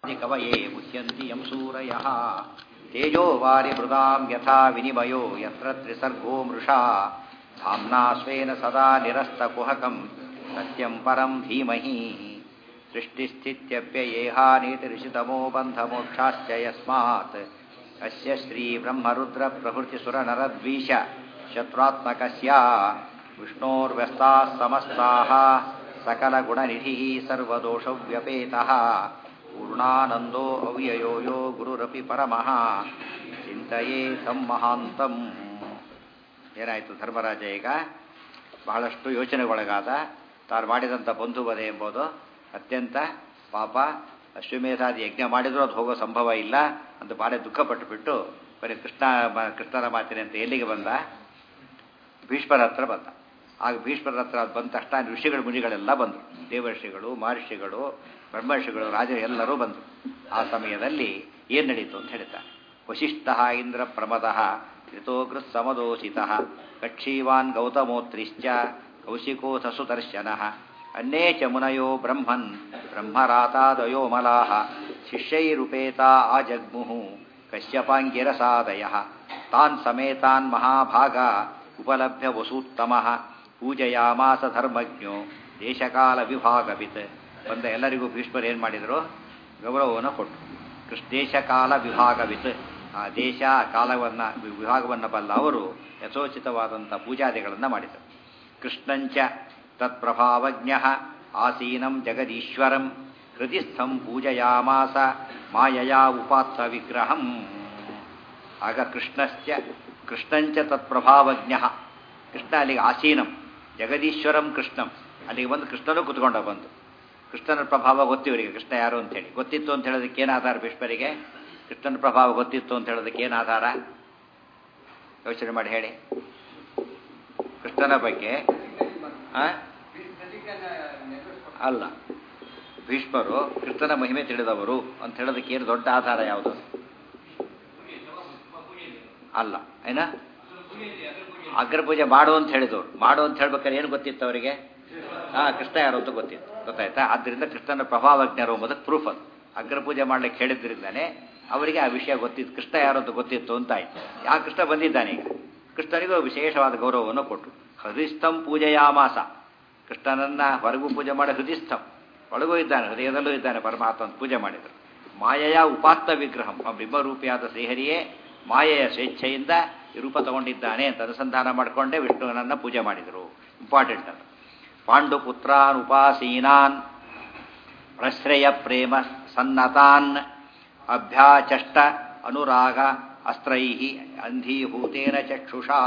कवये मुह्यन्ति यं सूरयः तेजो वारिमृदां यथा विनिमयो यत्र त्रिसर्गो मृषा धाम्ना स्वेन सदा निरस्तकुहकं सत्यं परं धीमहि सृष्टिस्थित्यप्ययेहानीतिरिषितमो बन्धमोक्षाश्च यस्मात् अस्य श्रीब्रह्मरुद्रप्रभृतिसुरनरद्वीष शत्रुत्मकस्य विष्णोर्व्यस्ताः समस्ताः सकलगुणनिधिः सर्वदोषव्यपेतः पूर्णानन्दो ಅವ್ಯಯೋ ಯೋ ಗುರುರಪಿ ಪರಮಃ ಚಿಂತೆಯೇ ತಂ ಮಹಾಂತಂ ಏನಾಯಿತು ಧರ್ಮರಾಜ ಈಗ ಬಹಳಷ್ಟು ಯೋಚನೆಗೊಳಗಾದ ತಾನು ಮಾಡಿದಂಥ ಬಂಧುವಧೆ ಎಂಬುದು ಅತ್ಯಂತ ಪಾಪ ಅಶ್ವಮೇಧಾದಿ ಯಜ್ಞ ಮಾಡಿದರೂ ಅದು ಹೋಗೋ ಸಂಭವ ಇಲ್ಲ ಅಂತ ಭಾಳ ದುಃಖಪಟ್ಟುಬಿಟ್ಟು ಬರೀ ಕೃಷ್ಣ ಕೃಷ್ಣನ ಮಾತಿನ ಅಂತ ಎಲ್ಲಿಗೆ ಬಂದ ಭೀಷ್ಮರ ಹತ್ರ ಬಂದ ಆಗ ಭೀಷ್ಮರ ಹತ್ರ ಬಂದ ತಕ್ಷಣ ಋಷಿಗಳು ಮುನಿಗಳೆಲ್ಲ ಬಂದರು ದೇವರ್ಷಿಗಳು ಮಹರ್ಷಿಗಳು ಬ್ರಹ್ಮರ್ಷಿಗಳು ರಾಜ ಎಲ್ಲರೂ ಬಂದರು ಆ ಸಮಯದಲ್ಲಿ ಏನು ನಡೀತು ಅಂತ ಹೇಳ್ತಾರೆ ವಶಿಷ್ಠ ಇಂದ್ರ ಪ್ರಮದ ಋತೋಗೃತ್ ಸಮದೋಷಿತ ಕಕ್ಷೀವಾನ್ ಗೌತಮೋತ್ರಿಶ್ಚ ಕೌಶಿಕೋಥ ಸುದರ್ಶನ ಅನ್ನೇ ಚ ಮುನಯೋ ಬ್ರಹ್ಮನ್ ಬ್ರಹ್ಮರಾತಾದಯೋ ಮಲಾಹ ಶಿಷ್ಯೈರುಪೇತಾ ಆಜಗ್ಮುಹು ಕಶ್ಯಪಾಂಗಿರಸಾದಯ ತಾನ್ ಸಮೇತಾನ್ ಮಹಾಭಾಗ ಉಪಲಭ್ಯ ವಸೂತ್ತಮ ಪೂಜಯಾಮಾಸ ಧರ್ಮಜ್ಞೋ ದೇಶಕಾಲ ವಿಭಾಗವಿತ್ ಬಂದ ಎಲ್ಲರಿಗೂ ಭೀಷ್ಮರು ಏನು ಮಾಡಿದರು ಗೌರವವನ್ನು ಕೊಟ್ಟರು ಕೃಷ್ಣ ದೇಶಕಾಲ ವಿಭಾಗವಿತ್ ಆ ದೇಶ ಕಾಲವನ್ನು ವಿಭಾಗವನ್ನು ಬಲ್ಲ ಅವರು ಯಥೋಚಿತವಾದಂಥ ಪೂಜಾದಿಗಳನ್ನು ಮಾಡಿದರು ಕೃಷ್ಣಂಚ ತತ್ಪ್ರಭಾವಜ್ಞ ಆಸೀನಂ ಜಗದೀಶ್ವರಂ ಹೃದಿಸ್ಥಂ ಪೂಜಯಾಮಾಸ ಮಾಯಯಾ ಉಪಾತ್ತ ವಿಗ್ರಹಂ ಆಗ ಕೃಷ್ಣಶ್ಚ ಕೃಷ್ಣಂಚ ತತ್ಪ್ರಭಾವಜ್ಞ ಕೃಷ್ಣ ಅಲ್ಲಿಗೆ ಆಸೀನಂ ಜಗದೀಶ್ವರಂ ಕೃಷ್ಣಂ ಅಲ್ಲಿಗೆ ಬಂದು ಕೃಷ್ಣನೂ ಕುತ್ಕೊಂಡ ಬಂದು ಕೃಷ್ಣನ ಪ್ರಭಾವ ಗೊತ್ತಿವರಿಗೆ ಕೃಷ್ಣ ಯಾರು ಅಂತೇಳಿ ಗೊತ್ತಿತ್ತು ಅಂತ ಹೇಳೋದಕ್ಕೆ ಏನು ಆಧಾರ ಭೀಷ್ಮರಿಗೆ ಕೃಷ್ಣನ ಪ್ರಭಾವ ಗೊತ್ತಿತ್ತು ಅಂತ ಹೇಳೋದಕ್ಕೆ ಏನು ಆಧಾರ ಯೋಚನೆ ಮಾಡಿ ಹೇಳಿ ಕೃಷ್ಣನ ಬಗ್ಗೆ ಅಲ್ಲ ಭೀಷ್ಮರು ಕೃಷ್ಣನ ಮಹಿಮೆ ತಿಳಿದವರು ಅಂತ ಹೇಳೋದಕ್ಕೆ ಏನು ದೊಡ್ಡ ಆಧಾರ ಯಾವುದು ಅಲ್ಲ ಏನ ಅಗ್ರಪೂಜೆ ಮಾಡು ಅಂತ ಹೇಳಿದವರು ಮಾಡು ಅಂತ ಹೇಳ್ಬೇಕಾದ್ರೆ ಏನು ಗೊತ್ತಿತ್ತು ಅವರಿಗೆ ಹಾ ಕೃಷ್ಣ ಯಾರು ಅಂತ ಗೊತ್ತಿತ್ತು ಗೊತ್ತಾಯ್ತಾ ಆದ್ದರಿಂದ ಕೃಷ್ಣನ ಪ್ರಭಾವಜ್ಞರು ಎಂಬುದಕ್ಕೆ ಪ್ರೂಫ್ ಅದು ಅಗ್ರಪೂಜೆ ಮಾಡ್ಲಿಕ್ಕೆ ಹೇಳಿದ್ರಿಂದಾನೆ ಅವರಿಗೆ ಆ ವಿಷಯ ಗೊತ್ತಿತ್ತು ಕೃಷ್ಣ ಯಾರು ಅಂತ ಗೊತ್ತಿತ್ತು ಅಂತ ಆಯ್ತು ಆ ಕೃಷ್ಣ ಬಂದಿದ್ದಾನೆ ಈಗ ಕೃಷ್ಣನಿಗೂ ವಿಶೇಷವಾದ ಗೌರವವನ್ನು ಕೊಟ್ಟರು ಹೃದಯಸ್ಥಂ ಪೂಜೆಯಾಮಾಸ ಕೃಷ್ಣನನ್ನ ಹೊರಗೂ ಪೂಜೆ ಮಾಡಿ ಹೃದಯಸ್ಥಂ ಒಳಗೂ ಇದ್ದಾನೆ ಹೃದಯದಲ್ಲೂ ಇದ್ದಾನೆ ಪರಮಾತ್ಮ ಪೂಜೆ ಮಾಡಿದರು ಮಾಯೆಯ ಉಪಾತ್ತ ವಿಗ್ರಹಂ ಬಿಂಬರೂಪಿಯಾದ ಶ್ರೀಹರಿಯೇ ಮಾಯೆಯ ಸ್ವೇಚ್ಛೆಯಿಂದ ರೂಪ ತಗೊಂಡಿದ್ದಾನೆ ಅಂತ ಅನುಸಂಧಾನ ಮಾಡಿಕೊಂಡೇ ವಿಷ್ಣುವನನ್ನ ಪೂಜೆ ಮಾಡಿದರು ಇಂಪಾರ್ಟೆಂಟ್ ಅದು ಪಾಂಡುಪುತ್ರಾನ್ ಉಪಾಸೀನಾನ್ ಪ್ರಶ್ರಯ ಪ್ರೇಮ ಸನ್ನತಾನ್ ಅಭ್ಯಾಚಷ್ಟ ಅನುರಾಗ ಅಸ್ತ್ರೈ ಅಂಧೀಭೂತೇನ ಚಕ್ಷುಷಾ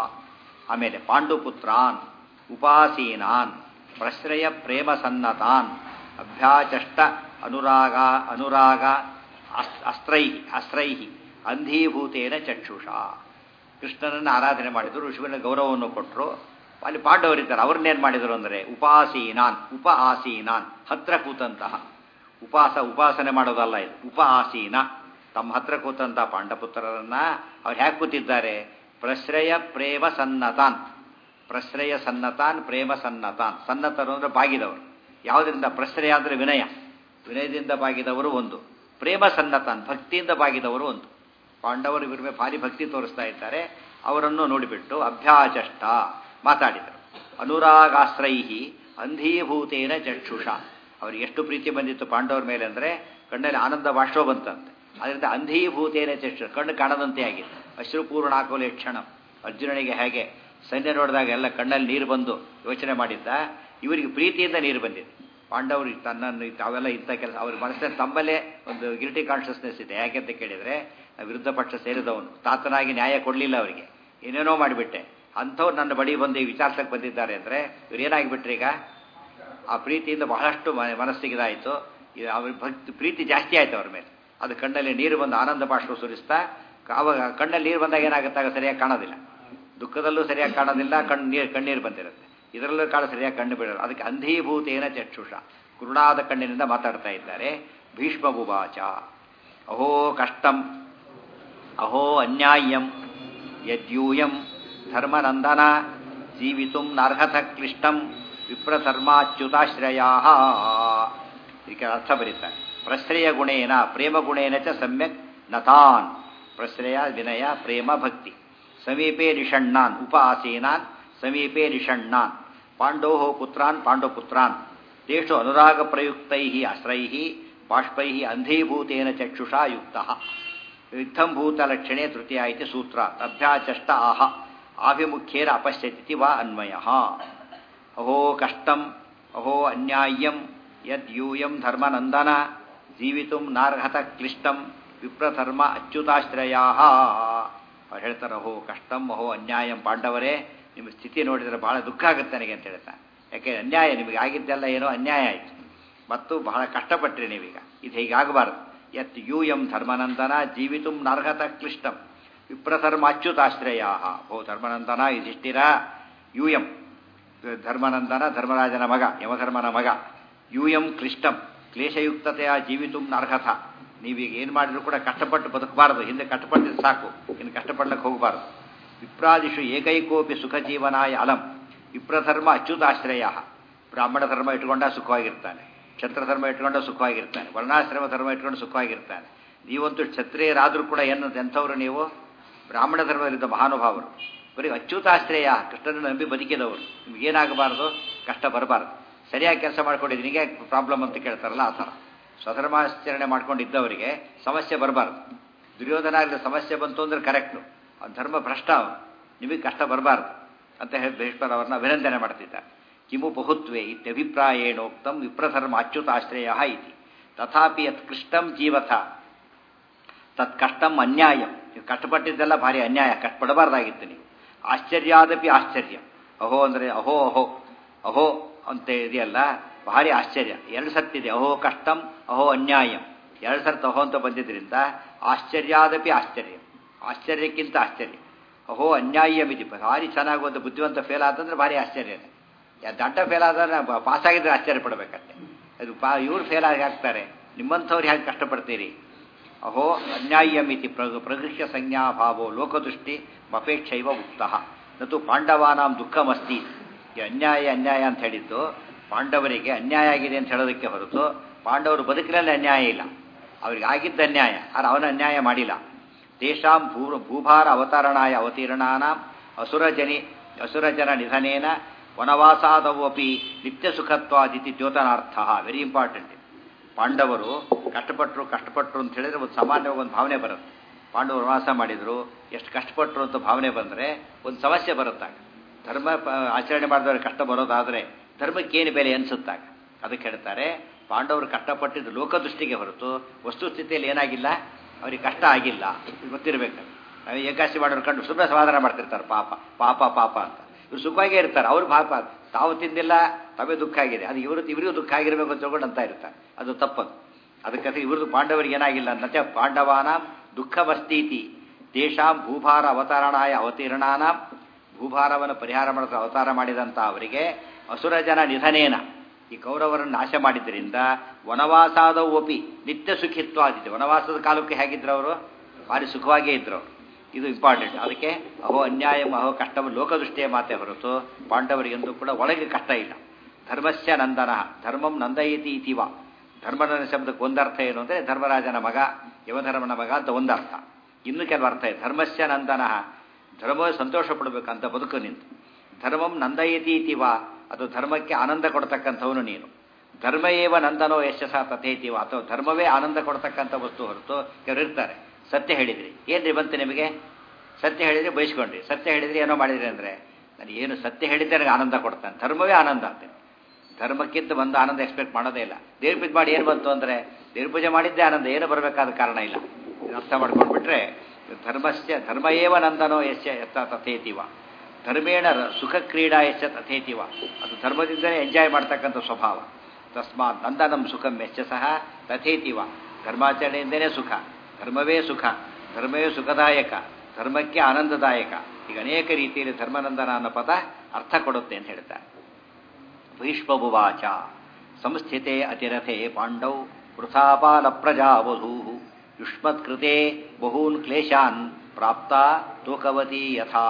ಆಮೇಲೆ ಪಾಂಡುಪುತ್ರಾನ್ ಉಪಾಸೀನಾನ್ ಪ್ರಶ್ರಯ ಪ್ರೇಮ ಸನ್ನತಾನ್ ಅಭ್ಯಾಚಷ್ಟ ಅನುರಾಗ ಅನುರಾಗ ಅಸ್ತ್ರೈ ಅಸ್ತ್ರೈ ಅಂಧೀಭೂತೇನ ಚಕ್ಷುಷಾ ಕೃಷ್ಣನನ್ನು ಆರಾಧನೆ ಮಾಡಿದರು ಋಷಿವನ ಗೌರವವನ್ನು ಕೊಟ್ಟರು ಅಲ್ಲಿ ಪಾಂಡವರಿದ್ದಾರೆ ಅವ್ರನ್ನೇನು ಮಾಡಿದರು ಅಂದರೆ ಉಪಾಸೀನಾನ್ ಉಪ ಆಸೀನಾನ್ ಹತ್ರ ಕೂತಂತಹ ಉಪಾಸ ಉಪಾಸನೆ ಮಾಡೋದಲ್ಲ ಇದು ಉಪ ಆಸೀನ ತಮ್ಮ ಹತ್ರ ಕೂತಂತಹ ಪಾಂಡಪುತ್ರರನ್ನ ಅವ್ರು ಹೇಗೆ ಕೂತಿದ್ದಾರೆ ಪ್ರಶ್ರಯ ಪ್ರೇಮ ಸನ್ನತಾನ್ ಪ್ರಶ್ರಯ ಸನ್ನತಾನ್ ಪ್ರೇಮ ಸನ್ನತಾನ್ ಸನ್ನತರು ಅಂದರೆ ಬಾಗಿದವರು ಯಾವುದರಿಂದ ಪ್ರಶ್ರಯ ಅಂದರೆ ವಿನಯ ವಿನಯದಿಂದ ಬಾಗಿದವರು ಒಂದು ಪ್ರೇಮ ಸನ್ನತಾನ್ ಭಕ್ತಿಯಿಂದ ಬಾಗಿದವರು ಒಂದು ಪಾಂಡವರು ಇವ್ರ ಮೇಲೆ ಭಾರಿ ಭಕ್ತಿ ತೋರಿಸ್ತಾ ಇದ್ದಾರೆ ಅವರನ್ನು ನೋಡಿಬಿಟ್ಟು ಅಭ್ಯಾಚಷ್ಟ ಮಾತಾಡಿದರು ಅನುರಾಗಾಶ್ರೈಹಿ ಅಂಧೀಭೂತೇನ ಚಕ್ಷುಷ ಅವ್ರಿಗೆ ಎಷ್ಟು ಪ್ರೀತಿ ಬಂದಿತ್ತು ಪಾಂಡವರ ಮೇಲೆ ಅಂದರೆ ಕಣ್ಣಲ್ಲಿ ಆನಂದ ಬಾಷ್ಪ ಬಂತಂತೆ ಅದರಿಂದ ಅಂಧೀಭೂತೇನ ಚಕ್ಷು ಕಣ್ಣು ಕಾಣದಂತೆ ಆಗಿದೆ ಅಶ್ರುಪೂರ್ಣ ಹಾಕೋಲೆ ಕ್ಷಣ ಅರ್ಜುನನಿಗೆ ಹೇಗೆ ಸೈನ್ಯ ನೋಡಿದಾಗ ಎಲ್ಲ ಕಣ್ಣಲ್ಲಿ ನೀರು ಬಂದು ಯೋಚನೆ ಮಾಡಿದ್ದ ಇವರಿಗೆ ಪ್ರೀತಿಯಿಂದ ನೀರು ಬಂದಿದೆ ಪಾಂಡವರು ತನ್ನನ್ನು ಅವೆಲ್ಲ ಇಂಥ ಕೆಲಸ ಅವ್ರ ಮನಸ್ಸಿನ ತಮ್ಮಲ್ಲೇ ಒಂದು ಗಿಲ್ಟಿ ಕಾನ್ಷಿಯಸ್ನೆಸ್ ಇದೆ ಯಾಕೆ ಅಂತ ಕೇಳಿದರೆ ವಿರುದ್ಧ ಪಕ್ಷ ಸೇರಿದವನು ತಾತನಾಗಿ ನ್ಯಾಯ ಕೊಡಲಿಲ್ಲ ಅವರಿಗೆ ಏನೇನೋ ಮಾಡಿಬಿಟ್ಟೆ ಅಂಥವ್ರು ನನ್ನ ಬಳಿ ಬಂದು ವಿಚಾರಿಸಕ್ಕೆ ಬಂದಿದ್ದಾರೆ ಅಂದರೆ ಇವ್ರು ಏನಾಗಿಬಿಟ್ರೆ ಈಗ ಆ ಪ್ರೀತಿಯಿಂದ ಬಹಳಷ್ಟು ಮನಸ್ಸಿಗಿದಾಯಿತು ಅವ್ರ ಭಕ್ತಿ ಪ್ರೀತಿ ಜಾಸ್ತಿ ಆಯಿತು ಅವ್ರ ಮೇಲೆ ಅದು ಕಣ್ಣಲ್ಲಿ ನೀರು ಬಂದು ಆನಂದ ಬಾಷ್ಪ ಸುರಿಸ್ತಾ ಆವಾಗ ಕಣ್ಣಲ್ಲಿ ನೀರು ಬಂದಾಗ ಏನಾಗುತ್ತಾಗ ಸರಿಯಾಗಿ ಕಾಣೋದಿಲ್ಲ ದುಃಖದಲ್ಲೂ ಸರಿಯಾಗಿ ಕಾಣೋದಿಲ್ಲ ಕಣ್ಣು ನೀರು ಕಣ್ಣೀರು ಬಂದಿರುತ್ತೆ ಇದರಲ್ಲೂ ಕಾಣ ಸರಿಯಾಗಿ ಕಣ್ಣು ಬಿಡೋದು ಅದಕ್ಕೆ ಅಂಧೀಭೂತೇನ ಚಕ್ಷುಷ ಕುರುಡಾದ ಕಣ್ಣಿನಿಂದ ಮಾತಾಡ್ತಾ ಇದ್ದಾರೆ ಭೀಷ್ಮ ಬುಬಾಚ ಅಹೋ ಕಷ್ಟಂ ಅಹೋ ಅನ್ಯಾಯಂ ಯದ್ಯೂಯಂ ಧರ್ಮನಂದನ ಜೀವಿತು ನಾರ್ಹತ ಕ್ಲಿಷ್ಟಂ ವಿಪ್ರಧರ್ಮಾಚ್ಯುತಾಶ್ರಯಾ ಇದಕ್ಕೆ ಅರ್ಥ ಬರೀತಾರೆ ಪ್ರಶ್ರಯ ಗುಣೇನ ಪ್ರೇಮ ಗುಣೇನ ಚ ಸಮ್ಯಕ್ ನತಾನ್ ಪ್ರಶ್ರಯ ವಿನಯ ಪ್ರೇಮ ಭಕ್ತಿ ಸಮೀಪೆ ನಿಷಣ್ಣಾನ್ ಉಪ ಆಸೀನಾನ್ ಸಮೀಪೆ ನಿಷಣ್ಣಾನ್ ಪಾಂಡೋ ಪುತ್ರಾನ್ ಪಾಂಡವಪುತ್ರಾನ್ ತೇಷು ಅನುರಾಗ ಪ್ರಯುಕ್ತೈ ಅಶ್ರೈ ಬಾಷ್ಪೈ ಅಂಧೀಭೂತೇನ ಚಕ್ಷುಷಾ ಯುಕ್ತ ಯುದ್ಧಂ ಭೂತಲಕ್ಷಣೆ ತೃತೀಯ ಇತಿ ಸೂತ್ರ ಅಭ್ಯಾಚಷ್ಟ ಆಹ ಆಭಿಮುಖ್ಯೇನ ಅಪಶ್ಯತಿ ವಾ ಅನ್ವಯ ಅಹೋ ಕಷ್ಟಂ ಅಹೋ ಅನ್ಯಾಯ್ಯಂ ಯದ್ ಯೂಯಂ ಧರ್ಮನಂದನ ಜೀವಿತುಂ ನಾರ್ಹತ ಕ್ಲಿಷ್ಟಂ ವಿಪ್ರಧರ್ಮ ಅಚ್ಯುತಾಶ್ರಯಾ ಅವ್ರು ಹೇಳ್ತಾರೆ ಅಹೋ ಕಷ್ಟಂ ಅಹೋ ಅನ್ಯಾಯಂ ಪಾಂಡವರೇ ನಿಮ್ಮ ಸ್ಥಿತಿ ನೋಡಿದರೆ ಬಹಳ ದುಃಖ ಆಗುತ್ತೆ ನನಗೆ ಅಂತ ಹೇಳ್ತಾನೆ ಯಾಕೆ ಅನ್ಯಾಯ ನಿಮಗೆ ಆಗಿದ್ದೆಲ್ಲ ಏನೋ ಅನ್ಯಾಯ ಆಯಿತು ಮತ್ತು ಬಹಳ ಕಷ್ಟಪಟ್ರಿ ನೀವೀಗ ಇದು ಹೀಗಾಗಬಾರ್ದು ಯತ್ ಯೂಯಂ ಧರ್ಮನಂದನ ಜೀವಿತುಂ ನಾರ್ಹತ ಕ್ಲಿಷ್ಟಂ ವಿಪ್ರಧರ್ಮ ಅಚ್ಯುತಾಶ್ರಯ ಭೋ ಧರ್ಮನಂದನ ಯುಧಿಷ್ಠಿರ ಯೂಯಂ ಧರ್ಮನಂದನ ಧರ್ಮರಾಜನ ಮಗ ಯಮಧರ್ಮನ ಮಗ ಯೂಯಂ ಕ್ಲಿಷ್ಟಂ ಕ್ಲೇಶಯುಕ್ತತೆಯ ಜೀವಿತುಂ ನಾರ್ಹತ ನೀವೀಗ ಏನು ಮಾಡಿದ್ರು ಕೂಡ ಕಷ್ಟಪಟ್ಟು ಬದುಕಬಾರದು ಹಿಂದೆ ಕಷ್ಟಪಟ್ಟಿದ್ದು ಸಾಕು ಇನ್ನು ಕಷ್ಟಪಡ್ಲಿಕ್ಕೆ ಹೋಗಬಾರದು ವಿಪ್ರಾದಿಷು ಏಕೈಕೋಪಿ ಸುಖ ಜೀವನಾಯ ಅಲಂ ವಿಪ್ರಧರ್ಮ ಅಚ್ಯುತಾಶ್ರಯ ಬ್ರಾಹ್ಮಣ ಧರ್ಮ ಇಟ್ಕೊಂಡ ಸುಖವಾಗಿರ್ತಾನೆ ಕ್ಷತ್ರ ಧರ್ಮ ಇಟ್ಕೊಂಡ ಸುಖವಾಗಿರ್ತಾನೆ ವರ್ಣಾಶ್ರಮ ಧರ್ಮ ಇಟ್ಕೊಂಡು ಸುಖವಾಗಿರ್ತಾನೆ ನೀವಂತೂ ಕ್ಷತ್ರಿಯರಾದರೂ ಕೂಡ ಏನು ಎಂಥವ್ರು ನೀವು ಬ್ರಾಹ್ಮಣ ಧರ್ಮದಲ್ಲಿದ್ದ ಮಹಾನುಭಾವರು ಬರೀ ಅಚ್ಯುತಾಶ್ರಯ ಕೃಷ್ಣನ ನಂಬಿ ಬದುಕಿದವರು ನಿಮಗೇನಾಗಬಾರ್ದು ಕಷ್ಟ ಬರಬಾರ್ದು ಸರಿಯಾಗಿ ಕೆಲಸ ಮಾಡ್ಕೊಂಡಿದ್ದು ನಿಮಗೆ ಪ್ರಾಬ್ಲಮ್ ಅಂತ ಕೇಳ್ತಾರಲ್ಲ ಆ ಥರ ಸ್ವಧರ್ಮಾಚರಣೆ ಮಾಡ್ಕೊಂಡಿದ್ದವರಿಗೆ ಸಮಸ್ಯೆ ಬರಬಾರ್ದು ದುರ್ಯೋಧನಾಗಲಿ ಸಮಸ್ಯೆ ಬಂತು ಅಂದ್ರೆ ಕರೆಕ್ಟು ಆ ಧರ್ಮ ಭ್ರಷ್ಟ ಅವನು ನಿಮಗೆ ಕಷ್ಟ ಬರಬಾರ್ದು ಅಂತ ಹೇಳಿ ಭೀಷ್ಮರ್ ಅವರನ್ನ ಅಭಿನಂದನೆ ಮಾಡ್ತಿದ್ದಾರೆ ಕಿಮು ಬಹುತ್ವೇ ಇತ್ಯಭಿಪ್ರಾಯೇಣೋಕ್ತಂ ವಿಪ್ರಧರ್ಮ ಅಚ್ಯುತಾಶ್ರಯ ಇತಿ ತಥಾಪಿ ಯತ್ ಕೃಷ್ಟಂ ಜೀವಥ ತತ್ ಕಷ್ಟಂ ಅನ್ಯಾಯಂ ನೀವು ಕಷ್ಟಪಟ್ಟಿದ್ದೆಲ್ಲ ಭಾರಿ ಅನ್ಯಾಯ ಕಷ್ಟಪಡಬಾರ್ದಾಗಿತ್ತು ನೀವು ಆಶ್ಚರ್ಯಾದಪಿ ಆಶ್ಚರ್ಯ ಅಹೋ ಅಂದರೆ ಅಹೋ ಅಹೋ ಅಹೋ ಅಂತ ಇದೆಯಲ್ಲ ಭಾರಿ ಆಶ್ಚರ್ಯ ಎರಡು ಸರ್ತಿದೆ ಅಹೋ ಕಷ್ಟಂ ಅಹೋ ಅನ್ಯಾಯಂ ಎರಡು ಸರ್ತಿ ಅಹೋ ಅಂತ ಬಂದಿದ್ದರಿಂದ ಆಶ್ಚರ್ಯಾದಪಿ ಆಶ್ಚರ್ಯ ಆಶ್ಚರ್ಯಕ್ಕಿಂತ ಆಶ್ಚರ್ಯ ಅಹೋ ಅನ್ಯಾಯಮಿತಿ ಭಾರಿ ಚೆನ್ನಾಗಿ ಒಂದು ಬುದ್ಧಿವಂತ ಫೇಲ್ ಆತಂದ್ರೆ ಭಾರಿ ಆಶ್ಚರ್ಯನೇ ದಡ್ಡ ಫೇಲ್ ಆದ್ರೆ ಪಾಸ್ ಆಗಿದ್ರೆ ಆಶ್ಚರ್ಯ ಪಡಬೇಕಂತೆ ಅದು ಪಾ ಇವ್ರು ಫೇಲ್ ಆಗಿ ಹಾಕ್ತಾರೆ ನಿಮ್ಮಂಥವ್ರು ಹೇಗೆ ಕಷ್ಟಪಡ್ತೀರಿ ಅಹೋ ಅನ್ಯಾಯಮಿತಿ ಪ್ರಗ ಪ್ರಗೃಹ್ಯ ಸಂಜ್ಞಾಭಾವೋ ಲೋಕದೃಷ್ಟಿ ಮಪೇಕ್ಷೈವ ಉಕ್ತ ನತು ಪಾಂಡವಾನಾಂ ದುಃಖಮಸ್ತಿ ಈ ಅನ್ಯಾಯ ಅನ್ಯಾಯ ಅಂತ ಹೇಳಿದ್ದು ಪಾಂಡವರಿಗೆ ಅನ್ಯಾಯ ಆಗಿದೆ ಅಂತ ಹೇಳೋದಕ್ಕೆ ಹೊರತು ಪಾಂಡವರು ಬದುಕಿನಲ್ಲಿ ಅನ್ಯಾಯ ಇಲ್ಲ ಅವ್ರಿಗೆ ಆಗಿದ್ದ ಅನ್ಯಾಯ ಆದರೆ ಅವನ ಅನ್ಯಾಯ ಮಾಡಿಲ್ಲ ತೇಷಾಂ ಭೂ ಭೂಭಾರ ಅವತರಣಾಯ ಅವತೀರ್ಣಾನಾಂ ಅಸುರಜನಿ ಅಸುರಜನ ನಿಧನೇನ ವನವಾಸಾದವಪಿ ನಿತ್ಯ ಸುಖತ್ವಾದಿತಿ ದ್ಯೋತನಾರ್ಥ ವೆರಿ ಇಂಪಾರ್ಟೆಂಟ್ ಪಾಂಡವರು ಕಷ್ಟಪಟ್ಟರು ಕಷ್ಟಪಟ್ಟರು ಅಂತ ಹೇಳಿದ್ರೆ ಒಂದು ಸಾಮಾನ್ಯವಾಗಿ ಒಂದು ಭಾವನೆ ಬರುತ್ತೆ ಪಾಂಡವರು ವನವಾಸ ಮಾಡಿದ್ರು ಎಷ್ಟು ಕಷ್ಟಪಟ್ಟರು ಅಂತ ಭಾವನೆ ಬಂದರೆ ಒಂದು ಸಮಸ್ಯೆ ಬರುತ್ತಾಗ ಧರ್ಮ ಆಚರಣೆ ಮಾಡಿದವ್ರಿಗೆ ಕಷ್ಟ ಬರೋದಾದರೆ ಧರ್ಮಕ್ಕೇನು ಬೆಲೆ ಅನಿಸುತ್ತಾಗ ಅದಕ್ಕೆ ಹೇಳ್ತಾರೆ ಪಾಂಡವರು ಕಷ್ಟಪಟ್ಟಿದ್ದು ಲೋಕದೃಷ್ಟಿಗೆ ಹೊರತು ವಸ್ತುಸ್ಥಿತಿಯಲ್ಲಿ ಏನಾಗಿಲ್ಲ ಅವ್ರಿಗೆ ಕಷ್ಟ ಆಗಿಲ್ಲ ಗೊತ್ತಿರಬೇಕು ನಾವು ಏಕಾಶಿ ಮಾಡೋರು ಕಂಡು ಸುಮ್ಮನೆ ಸಮಾಧಾನ ಮಾಡ್ತಿರ್ತಾರೆ ಪಾಪ ಪಾಪ ಪಾಪ ಅಂತ ಇವ್ರು ಸುಖವಾಗೇ ಇರ್ತಾರೆ ಅವ್ರು ಪಾಪ ತಾವು ತಿಂದಿಲ್ಲ ತವೇ ದುಃಖ ಆಗಿದೆ ಅದು ಇವರು ಇವರಿಗೂ ದುಃಖ ಆಗಿರಬೇಕು ಅಂತ ತಿಳ್ಕೊಂಡು ಅಂತ ಇರ್ತಾರೆ ಅದು ತಪ್ಪದು ಅದಕ್ಕೆ ಇವ್ರದ್ದು ಪಾಂಡವರಿಗೆ ಏನಾಗಿಲ್ಲ ಅನ್ನತ್ತೆ ಪಾಂಡವಾನ ದುಃಖವಸ್ತೀತಿ ತೇಷಾಂ ಭೂಭಾರ ಅವತರಣಾಯ ಅವತೀರ್ಣಾನಾಂ ಭೂಭಾರವನ್ನು ಪರಿಹಾರ ಮಾಡಿದ ಅವತಾರ ಮಾಡಿದಂಥ ಅವರಿಗೆ ಅಸುರ ಜನ ನಿಧನೇನ ಈ ಕೌರವರನ್ನು ನಾಶ ಮಾಡಿದ್ದರಿಂದ ವನವಾಸಾದವು ಒಪಿ ನಿತ್ಯ ಸುಖಿತ್ವ ಆದಿತ್ತು ವನವಾಸದ ಕಾಲಕ್ಕೆ ಹೇಗಿದ್ರು ಅವರು ಭಾರಿ ಸುಖವಾಗಿಯೇ ಇದ್ರು ಅವರು ಇದು ಇಂಪಾರ್ಟೆಂಟ್ ಅದಕ್ಕೆ ಅಹೋ ಅನ್ಯಾಯ ಅಹೋ ಕಷ್ಟವ ಲೋಕದೃಷ್ಟಿಯ ಮಾತೆ ಹೊರತು ಪಾಂಡವರಿಗೆಂದು ಕೂಡ ಒಳಗೆ ಕಷ್ಟ ಇಲ್ಲ ಧರ್ಮಸ್ಯ ನಂದನ ಧರ್ಮಂ ನಂದಯತಿ ಇತಿವ ಧರ್ಮನ ಶಬ್ದಕ್ಕೆ ಒಂದರ್ಥ ಏನು ಅಂದರೆ ಧರ್ಮರಾಜನ ಮಗ ಯವಧರ್ಮನ ಮಗ ಅಂತ ಒಂದರ್ಥ ಇನ್ನು ಕೆಲವು ಅರ್ಥ ಇದೆ ಧರ್ಮಸ್ಯ ನಂದನ ಧರ್ಮ ಸಂತೋಷ ಪಡಬೇಕಂತ ಬದುಕು ನಿಂತು ಧರ್ಮಂ ನಂದಯತಿ ಇತಿವ ಅದು ಧರ್ಮಕ್ಕೆ ಆನಂದ ಕೊಡ್ತಕ್ಕಂಥವನು ನೀನು ಧರ್ಮ ಏವ ನಂದನೋ ಯಶಸ ತಥೇತಿವ ಅಥವಾ ಧರ್ಮವೇ ಆನಂದ ಕೊಡ್ತಕ್ಕಂಥ ವಸ್ತು ಹೊರತು ಕೆಲವರು ಇರ್ತಾರೆ ಸತ್ಯ ಹೇಳಿದ್ರಿ ಏನ್ರಿ ಬಂತು ನಿಮಗೆ ಸತ್ಯ ಹೇಳಿದ್ರೆ ಬಯಸ್ಕೊಂಡ್ರಿ ಸತ್ಯ ಹೇಳಿದ್ರೆ ಏನೋ ಮಾಡಿದ್ರಿ ಅಂದರೆ ನಾನು ಏನು ಸತ್ಯ ಹೇಳಿದ್ದೆ ನನಗೆ ಆನಂದ ಕೊಡ್ತಾನೆ ಧರ್ಮವೇ ಆನಂದ ಅಂತೆ ಧರ್ಮಕ್ಕಿಂತ ಬಂದು ಆನಂದ ಎಕ್ಸ್ಪೆಕ್ಟ್ ಮಾಡೋದೇ ಇಲ್ಲ ದೇವ್ರ ಪೂಜೆ ಮಾಡಿ ಏನು ಬಂತು ಅಂದರೆ ದೇವ್ರ ಪೂಜೆ ಮಾಡಿದ್ದೇ ಆನಂದ ಏನು ಬರಬೇಕಾದ ಕಾರಣ ಇಲ್ಲ ಅರ್ಥ ಮಾಡ್ಕೊಂಡ್ಬಿಟ್ರೆ ಧರ್ಮಸ್ಯ ಧರ್ಮ ಏವ ನಂದನೋ ಯಶ ಎತ್ತ ತಥೇತಿವ ಧರ್ಮೇಣ ಸುಖ ಕ್ರೀಡಾ ಯಶ ತಥೇತಿವ ಅದು ಧರ್ಮದಿಂದಲೇ ಎಂಜಾಯ್ ಮಾಡ್ತಕ್ಕಂಥ ಸ್ವಭಾವ ತಸ್ಮಾತ್ ನಂದನಂ ಸುಖಂ ಯಶ್ಚ ಸಹ ತಥೇತಿವ ಧರ್ಮಾಚರಣೆಯಿಂದಲೇ ಸುಖ ಧರ್ಮವೇ ಸುಖ ಧರ್ಮವೇ ಸುಖದಾಯಕ ಧರ್ಮಕ್ಕೆ ಆನಂದದಾಯಕ ಈಗ ಅನೇಕ ರೀತಿಯಲ್ಲಿ ಧರ್ಮನಂದನ ಅನ್ನೋ ಪದ ಅರ್ಥ ಕೊಡುತ್ತೆ ಅಂತ ಹೇಳ್ತಾರೆ ಭೀಷ್ಮಭುವಾಚ ಸಂಸ್ಥಿತೆ ಅತಿರಥೆ ಪಾಂಡೌ ವೃಥಾಪಾಲ ಪ್ರಜಾವಧೂ ಯುಷ್ಮತ್ಕೃತೆ ಬಹೂನ್ ಕ್ಲೇಶಾನ್ ಪ್ರಾಪ್ತ ತೂಕವತಿ ಯಥಾ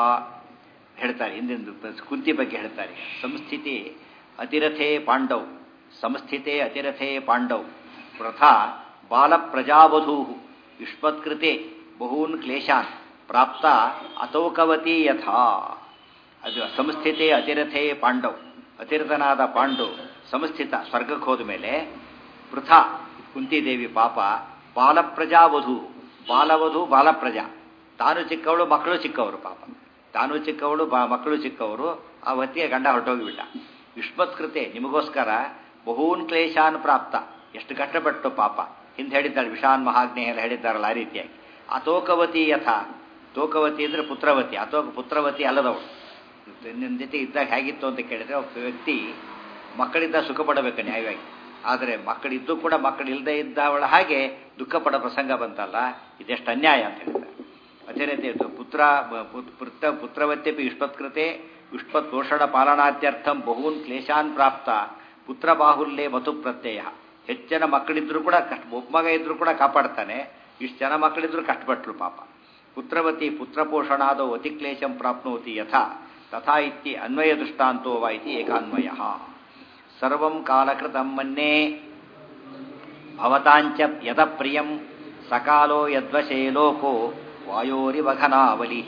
ಹೇಳ್ತಾರೆ ಹಿಂದಿಂದು ಕುಂತಿ ಬಗ್ಗೆ ಹೇಳ್ತಾರೆ ಸಂಸ್ಥಿತಿ ಅತಿರಥೆ ಪಾಂಡವ್ ಸಂಸ್ಥಿತೆ ಅತಿರಥೆ ಪಾಂಡವ್ ಪ್ರಥಾ ಬಾಲಪ್ರಜಾವಧೂ ಯುಷ್ಮತ್ಕೃತೆ ಬಹೂನ್ ಕ್ಲೇಶಾನ್ ಪ್ರಾಪ್ತ ಅತೌಕವತಿ ಯಥಾ ಅದು ಸಂಸ್ಥಿತೆ ಅತಿರಥೇ ಪಾಂಡವ್ ಅತಿರಥನಾದ ಪಾಂಡು ಸಂಸ್ಥಿತ ಸ್ವರ್ಗಕ್ಕೆ ಹೋದ ಮೇಲೆ ಪೃಥಾ ಕುಂತಿದೇವಿ ಪಾಪ ಬಾಲಪ್ರಜಾವಧು ಬಾಲವಧು ಬಾಲಪ್ರಜಾ ತಾನು ಚಿಕ್ಕವಳು ಮಕ್ಕಳು ಚಿಕ್ಕವರು ಪಾಪ ತಾನು ಚಿಕ್ಕವಳು ಬಾ ಮಕ್ಕಳು ಚಿಕ್ಕವರು ಆ ಹೊತ್ತಿಗೆ ಗಂಡ ಹೊರಟೋಗಿಬಿಟ್ಟ ಯುಷ್ಮತ್ಕೃತೆ ನಿಮಗೋಸ್ಕರ ಬಹೂನ್ ಕ್ಲೇಶಾನ್ ಪ್ರಾಪ್ತ ಎಷ್ಟು ಕಷ್ಟಪಟ್ಟು ಪಾಪ ಹಿಂದೆ ಹೇಳಿದ್ದಾಳೆ ವಿಷಾನ್ ಮಹಾಗ್ನೇ ಎಲ್ಲ ಹೇಳಿದ್ದಾರಲ್ಲ ಆ ರೀತಿಯಾಗಿ ಅತೋಕವತಿ ಯಥ ತೋಕವತಿ ಅಂದರೆ ಪುತ್ರವತಿ ಅತೋಕ ಪುತ್ರವತಿ ಅಲ್ಲದವಳು ನಿನ್ನ ಜೊತೆ ಇದ್ದಾಗ ಹೇಗಿತ್ತು ಅಂತ ಕೇಳಿದ್ರೆ ಒಬ್ಬ ವ್ಯಕ್ತಿ ಮಕ್ಕಳಿಂದ ಸುಖ ಪಡಬೇಕು ನ್ಯಾಯವಾಗಿ ಆದರೆ ಮಕ್ಕಳಿದ್ದು ಕೂಡ ಮಕ್ಕಳಿಲ್ಲದೆ ಇದ್ದವಳ ಹಾಗೆ ದುಃಖ ಪಡೋ ಪ್ರಸಂಗ ಬಂತಲ್ಲ ಇದೆಷ್ಟು ಅನ್ಯಾಯ ಅಂತ ಹೇಳ್ತಾರೆ ಅದೇ ರೀತಿ ಇದು ಪುತ್ರ ಪುತ್ರ ಪುತ್ರವತ್ಯಪಿ ಯುಷ್ಪತ್ಕೃತೆ ಯುಷ್ಪತ್ ಪೋಷಣ ಪಾಲನಾತ್ಯರ್ಥಂ ಬಹೂನ್ ಕ್ಲೇಶಾನ್ ಪ್ರಾಪ್ತ ಪುತ್ರ ಬಾಹುಲ್ಯೇ ಮತು ಪ್ರತ್ಯಯ ಹೆಚ್ಚು ಜನ ಮಕ್ಕಳಿದ್ರು ಕೂಡ ಕಷ್ಟ ಒಬ್ಬ ಮಗ ಇದ್ರು ಕೂಡ ಕಾಪಾಡ್ತಾನೆ ಇಷ್ಟು ಜನ ಮಕ್ಕಳಿದ್ರು ಕಷ್ಟಪಟ್ಟರು ಪಾಪ ಪುತ್ರವತಿ ಪುತ್ರ ಪೋಷಣಾದೋ ಅತಿ ಕ್ಲೇಶಂ ಪ್ರಾಪ್ನೋತಿ ಯಥಾ ತಥಾ ಇತ್ತಿ ಅನ್ವಯ ದೃಷ್ಟಾಂತೋ ವಾ ಇತಿ ಏಕಾನ್ವಯ ಸರ್ವಂ ಕಾಲಕೃತಂ ಮನ್ಯೇ ಭವತಾಂಚ ಯದ ಪ್ರಿಯಂ ಸಕಾಲೋ ಯದ್ವಶೇ ಲೋಕೋ ವಾಯೋರಿವಘನಾವಲಿ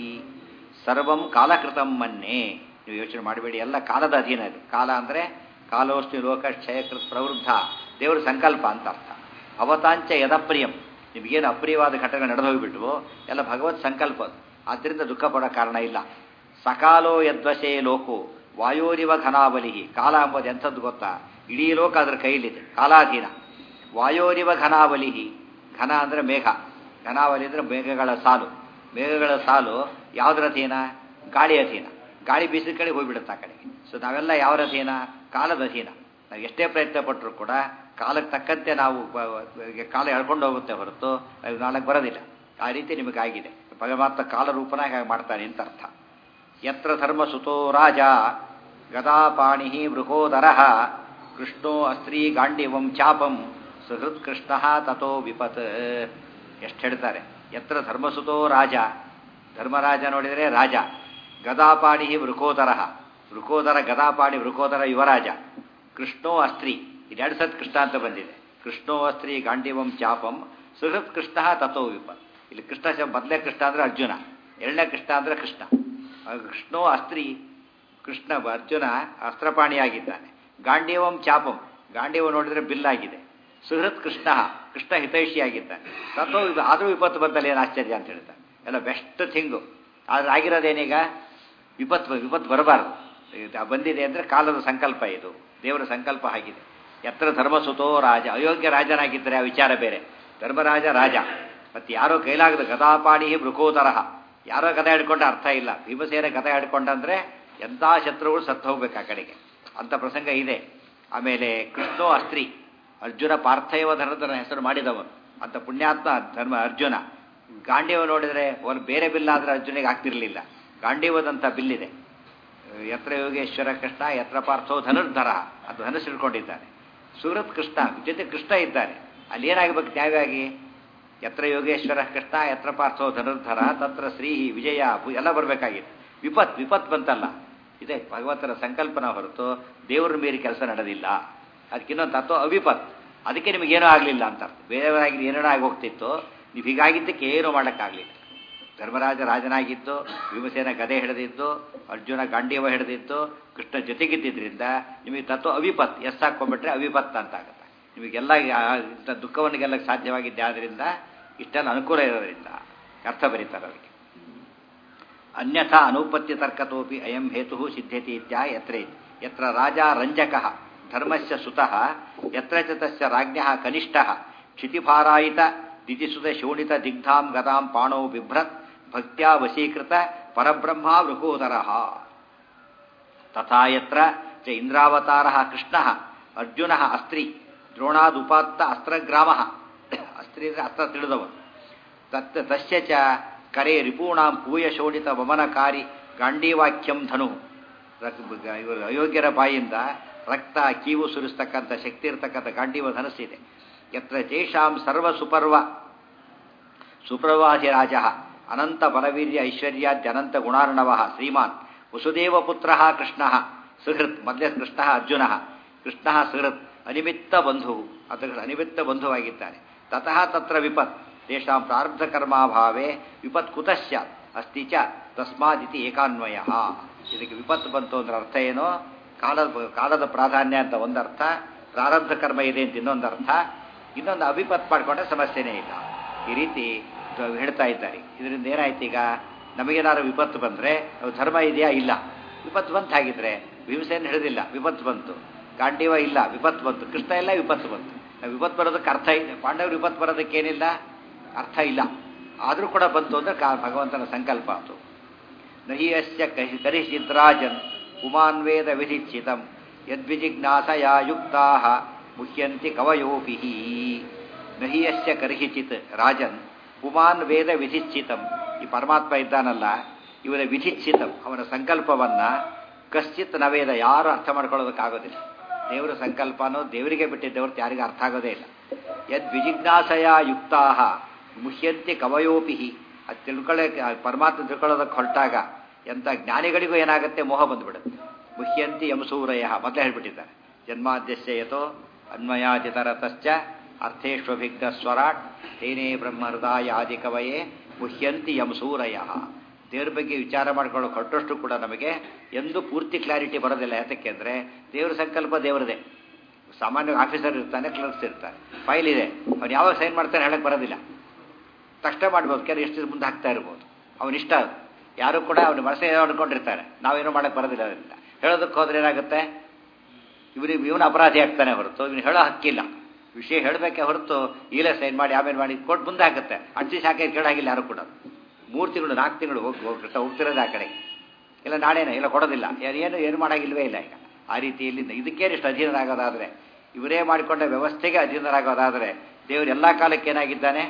ಸರ್ವಂ ಕಾಲಕೃತಂ ಮನ್ಯೆ ನೀವು ಯೋಚನೆ ಮಾಡಬೇಡಿ ಎಲ್ಲ ಕಾಲದ ಅಧೀನ ಇದು ಕಾಲ ಅಂದರೆ ಕಾಲೋಷ್ಣಿ ಲೋಕ ಕ್ಷಯಕೃತ್ ಪ್ರವೃದ್ಧ ದೇವರ ಸಂಕಲ್ಪ ಅಂತ ಅರ್ಥ ಭವತಾಂಚ ಯದ ಪ್ರಿಯಂ ನಿಮಗೇನು ಅಪ್ರಿಯವಾದ ಘಟನೆ ನಡೆದು ಹೋಗಿಬಿಟ್ವು ಎಲ್ಲ ಭಗವತ್ ಸಂಕಲ್ಪ ಅದು ಆದ್ದರಿಂದ ದುಃಖ ಪಡೋ ಕಾರಣ ಇಲ್ಲ ಸಕಾಲೋ ಯದ್ವಶೇ ಲೋಕೋ ವಾಯೋರಿವ ಘನಾವಲಿ ಕಾಲ ಎಂಬುದು ಎಂಥದ್ದು ಗೊತ್ತಾ ಇಡೀ ಲೋಕ ಅದರ ಕೈಲಿದೆ ಕಾಲಾಧೀನ ವಾಯೋರಿವ ಘನಾವಲಿ ಘನ ಅಂದರೆ ಮೇಘ ಘನಾವಲಿ ಅಂದರೆ ಮೇಘಗಳ ಸಾಲು ಮೇಘಗಳ ಸಾಲು ಯಾವುದರ ಅಧೀನ ಗಾಳಿ ಅಧೀನ ಗಾಳಿ ಬೀಸಿದ ಕಡೆ ಹೋಗ್ಬಿಡುತ್ತೆ ಆ ಕಡೆಗೆ ಸೊ ನಾವೆಲ್ಲ ಯಾವರ ಅಧೀನ ಕಾಲದ ಅಧೀನ ನಾವು ಎಷ್ಟೇ ಪ್ರಯತ್ನ ಪಟ್ಟರು ಕೂಡ ಕಾಲಕ್ಕೆ ತಕ್ಕಂತೆ ನಾವು ಕಾಲ ಎಳ್ಕೊಂಡು ಹೋಗುತ್ತೆ ಹೊರತು ನಾವು ನಾಲ್ಕು ಬರೋದಿಲ್ಲ ಆ ರೀತಿ ನಿಮಗಾಗಿದೆ ಭಗವಂತ ಕಾಲರೂಪನ ಹೇಗೆ ಮಾಡ್ತಾನೆ ಅಂತ ಅರ್ಥ ಯತ್ರ ಧರ್ಮಸುತೋ ರಾಜ ಗದಾಪಾಣಿ ಮೃಗೋದರ ಕೃಷ್ಣೋ ಅಸ್ತ್ರೀ ಗಾಂಡಿವಂ ಚಾಪಂ ಸುಹೃತ್ ಕೃಷ್ಣ ತಥೋ ವಿಪತ್ ಎಷ್ಟು ಹೇಳ್ತಾರೆ ಯತ್ರ ಧರ್ಮಸುತೋ ರಾಜ ಧರ್ಮರಾಜ ನೋಡಿದರೆ ರಾಜ ಗದಾಪಾಣಿ ವೃಕೋದರ ವೃಕೋದರ ಗದಾಪಾಣಿ ವೃಕೋದರ ಯುವರಾಜ ಕೃಷ್ಣೋ ಅಸ್ತ್ರೀ ಇದೆರಡು ಸತ್ ಕೃಷ್ಣ ಅಂತ ಬಂದಿದೆ ಕೃಷ್ಣೋ ಅಸ್ತ್ರೀ ಗಾಂಡಿವಂ ಚಾಪಂ ಸುಹೃತ್ ಕೃಷ್ಣ ತಥೋ ವಿಪತ್ ಇಲ್ಲಿ ಕೃಷ್ಣ ಮೊದಲೇ ಕೃಷ್ಣ ಅಂದರೆ ಅರ್ಜುನ ಎರಡನೇ ಕೃಷ್ಣ ಅಂದರೆ ಕೃಷ್ಣ ಕೃಷ್ಣೋ ಅಸ್ತ್ರೀ ಕೃಷ್ಣ ಅರ್ಜುನ ಅಸ್ತ್ರಪಾಣಿಯಾಗಿದ್ದಾನೆ ಗಾಂಡೀವಂ ಚಾಪಂ ಗಾಂಡೀವ ನೋಡಿದರೆ ಬಿಲ್ಲಾಗಿದೆ ಸುಹೃತ್ ಕೃಷ್ಣ ಕೃಷ್ಣ ಹಿತೈಷಿಯಾಗಿದ್ದಾನೆ ತಥೋ ಆದರೂ ವಿಪತ್ತು ಬಂದಲ್ಲಿ ಏನು ಆಶ್ಚರ್ಯ ಅಂತ ಹೇಳ್ತಾನೆ ಎಲ್ಲ ಬೆಸ್ಟ್ ಥಿಂಗು ಆದ್ರೆ ಆಗಿರೋದೇನೀಗ ವಿಪತ್ತು ವಿಪತ್ತು ಬರಬಾರ್ದು ಬಂದಿದೆ ಅಂದರೆ ಕಾಲದ ಸಂಕಲ್ಪ ಇದು ದೇವರ ಸಂಕಲ್ಪ ಆಗಿದೆ ಎತ್ರ ಧರ್ಮಸುತೋ ರಾಜ ಅಯೋಗ್ಯ ರಾಜನಾಗಿದ್ದರೆ ಆ ವಿಚಾರ ಬೇರೆ ಧರ್ಮರಾಜ ರಾಜ ಮತ್ತು ಯಾರೋ ಕೈಲಾಗದ ಗದಾಪಾಣಿ ಮೃಕೋದರಹ ಯಾರೋ ಗದ ಹಿಡ್ಕೊಂಡ ಅರ್ಥ ಇಲ್ಲ ಭೀಮಸೇನ ಗದ ಹಿಡ್ಕೊಂಡಂದ್ರೆ ಎಂಥ ಶತ್ರುಗಳು ಸತ್ತು ಹೋಗ್ಬೇಕು ಆ ಕಡೆಗೆ ಅಂಥ ಪ್ರಸಂಗ ಇದೆ ಆಮೇಲೆ ಕೃಷ್ಣೋ ಅಸ್ತ್ರಿ ಅರ್ಜುನ ಪಾರ್ಥೈವ ಧರ್ಮದ ಹೆಸರು ಮಾಡಿದವನು ಅಂತ ಪುಣ್ಯಾತ್ಮ ಧರ್ಮ ಅರ್ಜುನ ಗಾಂಡೀವ ನೋಡಿದರೆ ಒಂದು ಬೇರೆ ಬಿಲ್ಲಾದರೆ ಅರ್ಜುನಿಗೆ ಆಗ್ತಿರ್ಲಿಲ್ಲ ಗಾಂಡೀವದಂಥ ಬಿಲ್ಲಿದೆ ಯತ್ರ ಯೋಗೇಶ್ವರ ಕೃಷ್ಣ ಯತ್ರ ಪಾರ್ಥೋ ಧನುರ್ಧರ ಅದು ಧನುಸ್ ಹಿಡ್ಕೊಂಡಿದ್ದಾನೆ ಸುಹೃತ್ ಕೃಷ್ಣ ಜೊತೆ ಕೃಷ್ಣ ಇದ್ದಾನೆ ಅಲ್ಲಿ ಏನಾಗಬೇಕು ನ್ಯಾಯವಾಗಿ ಯತ್ರ ಯೋಗೇಶ್ವರ ಕೃಷ್ಣ ಯತ್ರ ಪಾರ್ಥೋ ಧನುರ್ಧರ ತತ್ರ ಶ್ರೀ ವಿಜಯ ಎಲ್ಲ ಬರಬೇಕಾಗಿತ್ತು ವಿಪತ್ ವಿಪತ್ ಬಂತಲ್ಲ ಇದೆ ಭಗವಂತನ ಸಂಕಲ್ಪನ ಹೊರತು ದೇವರ ಮೀರಿ ಕೆಲಸ ನಡೆದಿಲ್ಲ ಅದಕ್ಕಿನ್ನೊಂದು ತತ್ವ ಅವಿಪತ್ ಅದಕ್ಕೆ ನಿಮಗೇನೂ ಆಗಲಿಲ್ಲ ಅಂತ ಬೇರೆಯವರಾಗಿ ಏನೇನೋ ಆಗಿ ಹೋಗ್ತಿತ್ತು ನೀವು ಹೀಗಾಗಿದ್ದಕ್ಕೆ ಏನೂ ಮಾಡೋಕ್ಕಾಗಲಿಲ್ಲ ಧರ್ಮರಾಜ ರಾಜನಾಗಿದ್ದು ಭೀಮಸೇನ ಗದೆ ಹಿಡಿದಿದ್ದು ಅರ್ಜುನ ಗಾಂಡೀವ ಹಿಡಿದಿದ್ದು ಕೃಷ್ಣ ಜೊತೆಗಿದ್ದರಿಂದ ನಿಮಗೆ ತತ್ವ ಅವಿಪತ್ ಎಸ್ ಹಾಕೊಂಡ್ಬಿಟ್ರೆ ಅವಿಪತ್ ಅಂತ ಆಗುತ್ತೆ ನಿಮಗೆಲ್ಲ ಇಂಥ ದುಃಖವನ್ನು ಗೆಲ್ಲಕ್ಕೆ ಸಾಧ್ಯವಾಗಿದ್ದೆ ಆದ್ದರಿಂದ ಇಷ್ಟೆಲ್ಲ ಅನುಕೂಲ ಇರೋದ್ರಿಂದ ಅರ್ಥ ಬರೀತಾರೆ ಅವರಿಗೆ ಅನ್ಯಥಾ ಅನುಪತ್ಯ ತರ್ಕತೋಪಿ ಅಯಂ ಹೇತು ಸಿದ್ಧತೆ ಇತ್ಯಾ ಯತ್ರ ಯತ್ರ ರಾಜ ರಂಜಕ ಧರ್ಮಸ್ಯ ಸುತಃ ಯತ್ರ ಚ ತಸ್ಯ ರಾಜ್ಞ ಕನಿಷ್ಠ ಕ್ಷಿತಿಭಾರಾಯಿತ ದಿತಿಸುತ ಶೋಣಿತ ದಿಗ್ಧಾಂ ಗದಾಂ ಪಾಣೋ ಬಿಭ್ರತ್ ಭಕ್ತ್ಯಾ ವಶೀಕೃತ ಪರಬ್ರಹ್ಮ ವೃಕೋದರ ತಥಾ ಯತ್ರ ಚ ಇಂದ್ರಾವತಾರ ಕೃಷ್ಣ ಅರ್ಜುನ ಅಸ್ತ್ರಿ ದ್ರೋಣಾದುಪಾತ್ತ ಅಸ್ತ್ರಗ್ರಾಮ ಅಸ್ತ್ರಿ ಅಸ್ತ್ರ ತಿಳಿದವನು ತತ್ ತಸ್ಯ ಚ ಕರೆ ರಿಪೂಣಾಂ ಪೂಯ ಶೋಣಿತ ವಮನಕಾರಿ ಗಾಂಡೀವಾಕ್ಯಂ ಧನು ಇವರು ಅಯೋಗ್ಯರ ಬಾಯಿಂದ ರಕ್ತ ಕೀವು ಸುರಿಸ್ತಕ್ಕಂಥ ಶಕ್ತಿ ಇರತಕ್ಕಂಥ ಗಾಂಡೀವ ಧನಸ್ಸಿದೆ ಯತ್ರ ತೇಷಾಂ ಸರ್ವ ಸುಪರ್ವ ಸುಪ್ರವಾಸಿರಾಜ ಅನಂತ ಬಲವೀರ್ಯ ಐಶ್ವರ್ಯಾದ್ಯನಂತ ಗುಣಾರ್ಣವ ಶ್ರೀಮಾನ್ ವಸುದೇವ ಪುತ್ರ ಕೃಷ್ಣ ಸುಹೃತ್ ಮಧ್ಯ ಕೃಷ್ಣ ಅರ್ಜುನ ಕೃಷ್ಣ ಸುಹೃತ್ ಅನಿಮಿತ್ತ ಬಂಧು ಅದರ ಅನಿಮಿತ್ತ ಬಂಧುವಾಗಿದ್ದಾನೆ ತತಃ ತತ್ರ ವಿಪತ್ ತೇಷಾಂ ಪ್ರಾರಬ್ಧ ಕರ್ಮಾಭಾವೇ ವಿಪತ್ ಕುತಶ್ಯ ಅಸ್ತಿ ಚ ತಸ್ಮಾದಿತಿ ಏಕಾನ್ವಯ ಇದಕ್ಕೆ ವಿಪತ್ತು ಬಂತು ಅಂದ್ರೆ ಅರ್ಥ ಏನು ಕಾಲದ ಕಾಲದ ಪ್ರಾಧಾನ್ಯ ಅಂತ ಒಂದರ್ಥ ಪ್ರಾರಬ್ಧ ಕರ್ಮ ಇದೆ ಅಂತ ಇನ್ನೊಂದು ಅರ್ಥ ಇನ್ನೊಂದು ಅವಿಪತ್ ಮಾಡಿಕೊಂಡ್ರೆ ಸಮಸ್ಯೆನೇ ಇಲ್ಲ ಈ ರೀತಿ ದ- ಹೇಳ್ತಾ ಇದ್ದಾರೆ ಇದರಿಂದ ಏನಾಯ್ತು ಈಗ ನಮಗೇನಾದ್ರು ವಿಪತ್ತು ಬಂದರೆ ಧರ್ಮ ಇದೆಯಾ ಇಲ್ಲ ವಿಪತ್ತು ಬಂತು ಹಾಗಿದ್ರೆ ಭೀಮಸೇನ ಹಿಡಿದಿಲ್ಲ ವಿಪತ್ತು ಬಂತು ಗಾಂಡೀವ ಇಲ್ಲ ವಿಪತ್ತು ಬಂತು ಕೃಷ್ಣ ಇಲ್ಲ ವಿಪತ್ತು ಬಂತು ನಾವು ವಿಪತ್ತು ಬರೋದಕ್ಕೆ ಅರ್ಥ ಇದೆ ಪಾಂಡವರು ವಿಪತ್ತು ಬರೋದಕ್ಕೇನಿಲ್ಲ ಅರ್ಥ ಇಲ್ಲ ಆದರೂ ಕೂಡ ಬಂತು ಅಂದರೆ ಕಾ ಭಗವಂತನ ಸಂಕಲ್ಪ ಅದು ನಹಿ ಅಸ್ಯ ಕಹಿ ಕರಿಚಿದ್ರಾಜನ್ ಪುಮಾನ್ವೇದ ವಿಧಿಚ್ಛಿತಂ ಯದ್ವಿಜಿಜ್ಞಾಸಯ ಯುಕ್ತಾ ಮುಹ್ಯಂತಿ ಕವಯೋಪಿ ನಹಿ ಅಸ್ಯ ಕರ್ಹಿಚಿತ್ ರಾಜನ್ ಪುಮಾನ್ ವೇದ ವಿಧಿಚ್ಛಿತಂ ಈ ಪರಮಾತ್ಮ ಇದ್ದಾನಲ್ಲ ಇವನ ವಿಧಿಚ್ಛಿತಂ ಅವನ ಸಂಕಲ್ಪವನ್ನ ಕಶ್ಚಿತ್ ನವೇದ ಯಾರು ಅರ್ಥ ಮಾಡ್ಕೊಳ್ಳೋದಕ್ಕಾಗೋದಿಲ್ಲ ದೇವರ ಸಂಕಲ್ಪನೋ ದೇವರಿಗೆ ಬಿಟ್ಟಿದ್ದ ಹೊರತು ಯಾರಿಗೂ ಅರ್ಥ ಆಗೋದೇ ಇಲ್ಲ ಯದ್ ವಿಜಿಜ್ಞಾಸಯ ಯುಕ್ತಾ ಮುಹ್ಯಂತಿ ಕವಯೋಪಿ ಅದು ತಿಳ್ಕೊಳ್ಳೋಕೆ ಆ ಪರಮಾತ್ಮ ತಿಳ್ಕೊಳ್ಳೋದಕ್ಕೆ ಹೊರಟಾಗ ಎಂಥ ಜ್ಞಾನಿಗಳಿಗೂ ಏನಾಗುತ್ತೆ ಮೋಹ ಬಂದ್ಬಿಡುತ್ತೆ ಮುಹ್ಯಂತಿ ಯಮಸೂರಯ ಮೊದಲೇ ಹೇಳ್ಬಿಟ್ಟಿದ್ದಾರೆ ಜನ್ಮಾದ್ಯಸ್ಯ ಯತೋ ಅನ್ವಯಾದಿತರತಶ್ಚ ಅರ್ಥೇಶ್ವಭಿಗ್ಧ ಸ್ವರಾಟ್ ತೇನೇ ಬ್ರಹ್ಮ ಹೃದಯ ಆದಿ ಕವಯೇ ಮುಹ್ಯಂತಿ ಯಮಸೂರಯ ದೇವ್ರ ಬಗ್ಗೆ ವಿಚಾರ ಮಾಡ್ಕೊಳ್ಳೋ ಕೊಟ್ಟಷ್ಟು ಕೂಡ ನಮಗೆ ಎಂದೂ ಪೂರ್ತಿ ಕ್ಲಾರಿಟಿ ಬರೋದಿಲ್ಲ ಯಾತಕ್ಕೆ ಅಂದರೆ ದೇವ್ರ ಸಂಕಲ್ಪ ದೇವರದೇ ಸಾಮಾನ್ಯ ಆಫೀಸರ್ ಇರ್ತಾನೆ ಕ್ಲರ್ಕ್ಸ್ ಇರ್ತಾನೆ ಫೈಲ್ ಇದೆ ಅವ್ನು ಯಾವಾಗ ಸೈನ್ ಮಾಡ್ತಾನೆ ಹೇಳಕ್ಕೆ ಬರೋದಿಲ್ಲ ತಕ್ಷಣ ಮಾಡ್ಬೋದು ಕೆಲವು ಎಷ್ಟು ಮುಂದೆ ಹಾಕ್ತಾ ಇರ್ಬೋದು ಅವನಿಷ್ಟ ಅದು. ಯಾರು ಕೂಡ ಅವನ ಮನಸ್ಸೇ ಅನ್ಕೊಂಡಿರ್ತಾರೆ ನಾವೇನು ಮಾಡಕ್ಕೆ ಬರೋದಿಲ್ಲ ಅದರಿಂದ ಹೇಳೋದಕ್ಕೆ ಹೋದ್ರೆ ಏನಾಗುತ್ತೆ ಇವನಿಗೆ ಇವನು ಅಪರಾಧಿ ಆಗ್ತಾನೆ ಹೊರತು ಇವನು ಹೇಳೋ ಹಕ್ಕಿಲ್ಲ ವಿಷಯ ಹೇಳಬೇಕೆ ಹೊರತು ಈಲೇ ಸೈನ್ ಮಾಡಿ ಆಮೇಲೆ ಮಾಡಿ ಕೊಟ್ಟು ಮುಂದೆ ಹಾಕುತ್ತೆ ಅಡ್ಜಿ ಸಾಕೆ ಕೇಳಾಗಿಲ್ಲ ಯಾರು ಕೂಡ ಮೂರು ತಿಂಗಳು ನಾಲ್ಕು ತಿಂಗಳು ಹೋಗಿ ಹೋಗ್ತಾ ಹೋಗ್ತಿರೋದು ಆ ಕಡೆ ಇಲ್ಲ ನಾಳೇನ ಇಲ್ಲ ಕೊಡೋದಿಲ್ಲ ಯಾರು ಏನು ಏನು ಮಾಡಾಗಿಲ್ವೇ ಇಲ್ಲ ಈಗ ಆ ರೀತಿಯಲ್ಲಿ ಇದಕ್ಕೇನಿಷ್ಟು ಅಧೀನರಾಗೋದಾದರೆ ಇವರೇ ಮಾಡಿಕೊಂಡ ವ್ಯವಸ್ಥೆಗೆ ಅಧೀನರಾಗೋದಾದರೆ ದೇವರು ಎಲ್ಲ ಕಾಲಕ್ಕೆ ಏನಾಗಿದ್ದಾನೆ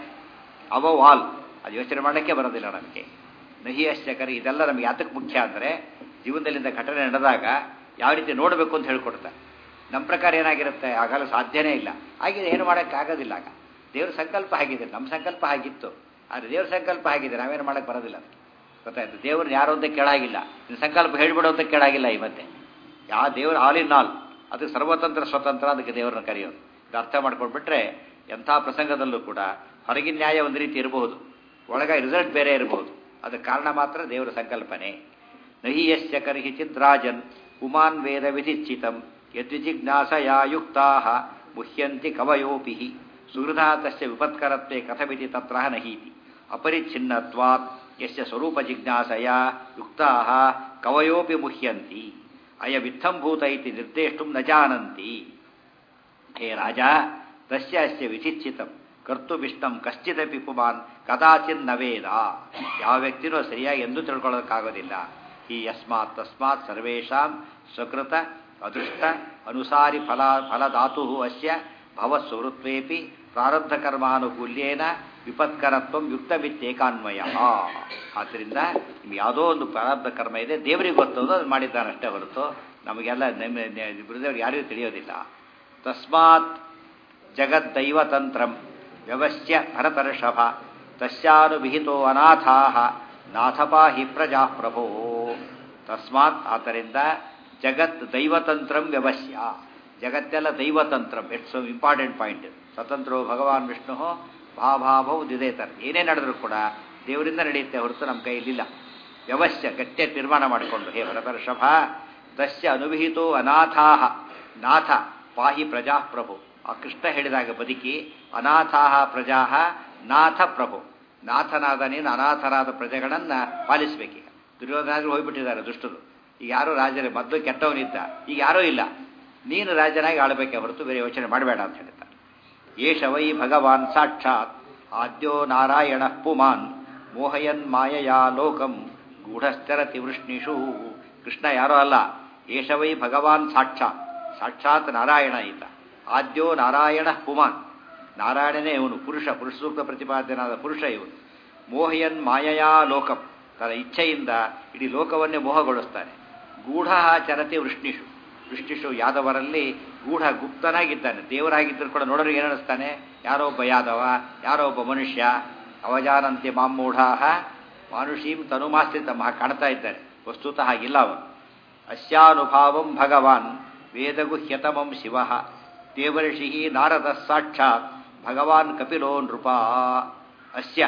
ಅವ ವಾಲ್ ಅದು ಯೋಚನೆ ಮಾಡೋಕ್ಕೆ ಬರೋದಿಲ್ಲ ನಮಗೆ ನಹಿ ಅಶ್ಚಕರಿ ಇದೆಲ್ಲ ನಮಗೆ ಯಾತಕ್ಕೆ ಮುಖ್ಯ ಅಂದರೆ ಜೀವನದಲ್ಲಿಂದ ಘಟನೆ ನಡೆದಾಗ ಯಾವ ರೀತಿ ನೋಡಬೇಕು ಅಂತ ಹೇಳ್ಕೊಡ್ತಾರೆ ನಮ್ಮ ಪ್ರಕಾರ ಏನಾಗಿರುತ್ತೆ ಆಗಲ್ಲ ಸಾಧ್ಯನೇ ಇಲ್ಲ ಆಗಿದೆ ಏನು ಮಾಡೋಕ್ಕಾಗೋದಿಲ್ಲ ಆಗ ದೇವ್ರ ಸಂಕಲ್ಪ ಆಗಿದೆ ನಮ್ಮ ಸಂಕಲ್ಪ ಆಗಿತ್ತು ಆದರೆ ದೇವ್ರ ಸಂಕಲ್ಪ ಆಗಿದೆ ನಾವೇನು ಮಾಡೋಕ್ಕೆ ಬರೋದಿಲ್ಲ ಅದು ಗೊತ್ತಾಯ್ತು ದೇವ್ರನ್ನ ಯಾರು ಅಂತ ಕೇಳಾಗಿಲ್ಲ ನಿನ್ನ ಸಂಕಲ್ಪ ಹೇಳಿಬಿಡು ಅಂತ ಕೇಳಾಗಿಲ್ಲ ಈ ಮಧ್ಯೆ ಯಾವ ದೇವ್ರ ಆಲ್ ಇನ್ ಆಲ್ ಅದಕ್ಕೆ ಸರ್ವತಂತ್ರ ಸ್ವತಂತ್ರ ಅದಕ್ಕೆ ದೇವ್ರನ್ನ ಕರೆಯೋದು ಇದು ಅರ್ಥ ಮಾಡ್ಕೊಂಡ್ಬಿಟ್ರೆ ಎಂಥ ಪ್ರಸಂಗದಲ್ಲೂ ಕೂಡ ಹೊರಗಿನ ನ್ಯಾಯ ಒಂದು ರೀತಿ ಇರಬಹುದು ಒಳಗ ರಿಸಲ್ಟ್ ಬೇರೆ ಇರಬಹುದು ಅದಕ್ಕೆ ಕಾರಣ ಮಾತ್ರ ದೇವರ ಸಂಕಲ್ಪನೆ ನಹಿ ಯಶ್ಚ ಕರ್ಹಿ ಚಿದ್ರಾಜನ್ ಉಮಾನ್ ವೇದ ವಿಧಿಚ್ಛಿತಂ ಯದ್ವಿಜಿಜ್ಞಾಸಯ ಯುಕ್ತಾ ಮುಹ್ಯಂತಿ ಕವಯೋಪಿ ಸುಹೃದಾ ತಸ್ಯ ವಿಪತ್ಕರತ್ವೆ ಕಥಮಿತಿ ತತ್ರ ನಹೀತಿ ಅಪರಿಚ್ಛಿನ್ನತ್ವಾತ್ ಯಸ್ಯ ಸ್ವರೂಪ ಜಿಜ್ಞಾಸಯ ಯುಕ್ತಾ ಕವಯೋಪಿ ಮುಹ್ಯಂತಿ ಅಯವಿತ್ತಂಭೂತ ಇತಿ ನಿರ್ದೇಷ್ಟು ನ ಜಾನಂತಿ ಹೇ ರಾಜ ತಸ್ಯ ಅಸ್ಯ ವಿಚಿಚ್ಛಿತಂ ಕರ್ತುಮಿಷ್ಟಂ ಕಶ್ಚಿದಪಿ ಪುಮಾನ್ ಕದಾಚಿನ್ ನವೇದ ಯಾವ ವ್ಯಕ್ತಿನೂ ಸರಿಯಾಗಿ ಎಂದೂ ತಿಳ್ಕೊಳ್ಳೋದಕ್ಕಾಗೋದಿಲ್ಲ ಈ ಯಸ್ಮಾತ್ ತಸ್ಮಾತ್ ಸರ್ವೇಷಾಂ ಸ್ವಕೃತ ಅದೃಷ್ಟ ಅನುಸಾರಿ ಫಲ ಫಲಧಾತು ಅಸ್ಯ ಭವಸ್ವೃತ್ವೇಪಿ ಪ್ರಾರಬ್ಧ ಕರ್ಮಾನುಕೂಲ್ಯೇನ ವಿಪತ್ಕರತ್ವ ಯುಕ್ತವಿತ್ಯೇಕಾನ್ವಯ ಆದ್ದರಿಂದ ನಿಮ್ಗೆ ಯಾವುದೋ ಒಂದು ಪ್ರಾರಬ್ಧ ಕರ್ಮ ಇದೆ ದೇವರಿಗೆ ಗೊತ್ತು ಅದು ಮಾಡಿದ್ದಾನಷ್ಟೇ ಹೊರತು ನಮಗೆಲ್ಲ ಗುರುದೇವ್ರಿಗೆ ಯಾರಿಗೂ ತಿಳಿಯೋದಿಲ್ಲ ತಸ್ಮಾತ್ ಜಗದ್ದೈವತಂತ್ರಂ ವ್ಯವಸ್ಯ ಭರತರ್ಷಭ ತಸ್ಯಾನುವಿಹಿತೋ ಅನಾಥಾ ನಾಥಪಾಹಿ ಪ್ರಜಾ ಪ್ರಭೋ ತಸ್ಮಾತ್ ಆದ್ದರಿಂದ ಜಗತ್ ದೈವತಂತ್ರಂ ವ್ಯವಸ್ಯ ಜಗತ್ತೆಲ್ಲ ದೈವತಂತ್ರಂ ಇಟ್ಸ್ ಇಂಪಾರ್ಟೆಂಟ್ ಪಾಯಿಂಟ್ ಸ್ವತಂತ್ರೋ ಭಗವಾನ್ ವಿಷ್ಣು ಭಾಭಾಭೌ ದಿದೇತರ್ ಏನೇ ನಡೆದರೂ ಕೂಡ ದೇವರಿಂದ ನಡೆಯುತ್ತೆ ಹೊರತು ನಮ್ಮ ಕೈಯಲ್ಲಿಲ್ಲ ವ್ಯವಸ್ಯ ಗಟ್ಟಿ ತೀರ್ಮಾನ ಮಾಡಿಕೊಂಡು ಹೇ ಭರತರ್ಷಭ ತಸ್ಯ ಅನುವಿಹಿತೋ ಅನಾಥಾಹ ನಾಥ ಪಾಹಿ ಪ್ರಜಾ ಪ್ರಭು ಆ ಕೃಷ್ಣ ಹೇಳಿದಾಗ ಬದುಕಿ ಅನಾಥಾಹ ಪ್ರಜಾ ನಾಥ ಪ್ರಭು ನಾಥನಾದ ನೀನು ಅನಾಥರಾದ ಪ್ರಜೆಗಳನ್ನ ಪಾಲಿಸಬೇಕೀಗ ದುರ್ಯೋಧನಾದ್ರು ಹೋಗ್ಬಿಟ್ಟಿದ್ದಾರೆ ದುಷ್ಟರು ಈಗ ಯಾರೋ ರಾಜರೇ ಮೊದಲು ಕೆಟ್ಟವನಿದ್ದ ಈಗ ಯಾರೂ ಇಲ್ಲ ನೀನು ರಾಜನಾಗಿ ಆಳಬೇಕೆ ಹೊರತು ಬೇರೆ ಯೋಚನೆ ಮಾಡಬೇಡ ಅಂತ ಹೇಳ್ತಾರೆ ಏಷ ವೈ ಭಗವಾನ್ ಸಾಕ್ಷಾತ್ ಆದ್ಯೋ ನಾರಾಯಣ ಪುಮಾನ್ ಮೋಹಯನ್ ಮಾಯಯಾ ಲೋಕಂ ಗೂಢಶ್ಚರತಿ ವೃಷ್ಣಿಷು ಕೃಷ್ಣ ಯಾರೋ ಅಲ್ಲ ಏಷ ವೈ ಭಗವಾನ್ ಸಾಕ್ಷಾತ್ ಸಾಕ್ಷಾತ್ ನಾರಾಯಣ ಈತ ಆದ್ಯೋ ನಾರಾಯಣ ಪುಮಾನ್ ನಾರಾಯಣನೇ ಇವನು ಪುರುಷ ಪುರುಷ ಸೂಕ್ತ ಪ್ರತಿಪಾದ್ಯನಾದ ಪುರುಷ ಇವನು ಮೋಹಯನ್ ಮಾಯಯಾ ಲೋಕಂ ತನ್ನ ಇಚ್ಛೆಯಿಂದ ಇಡೀ ಲೋಕವನ್ನೇ ಮೋಹಗೊಳಿಸ್ತಾನೆ ಗೂಢ ಚರತಿ ವೃಷ್ಣಿಷು ವೃಷ್ಣಿಷು ಯಾದವರಲ್ಲಿ ಗೂಢ ಗುಪ್ತನಾಗಿದ್ದಾನೆ ದೇವರಾಗಿದ್ದರೂ ಕೂಡ ನೋಡೋರಿಗೆ ಏನಿಸ್ತಾನೆ ಯಾರೋ ಒಬ್ಬ ಯಾದವ ಯಾರೋ ಒಬ್ಬ ಮನುಷ್ಯ ಅವಜಾನಂತೆ ಮಾಮೂಢಾ ಮಾನುಷೀಂ ತನುಮಾಸ್ತಿ ತಮ್ಮ ಕಾಣ್ತಾ ಇದ್ದಾರೆ ವಸ್ತುತಃ ಹಾಗಿಲ್ಲ ಅವನು ಅಸ್ಯಾನುಭಾವಂ ಭಗವಾನ್ ವೇದಗುಹ್ಯತಮಂ ಶಿವ ದೇವರ್ಷಿ ನಾರದ ಸಾಕ್ಷಾತ್ ಭಗವಾನ್ ಕಪಿಲೋ ನೃಪ ಅಸ್ಯ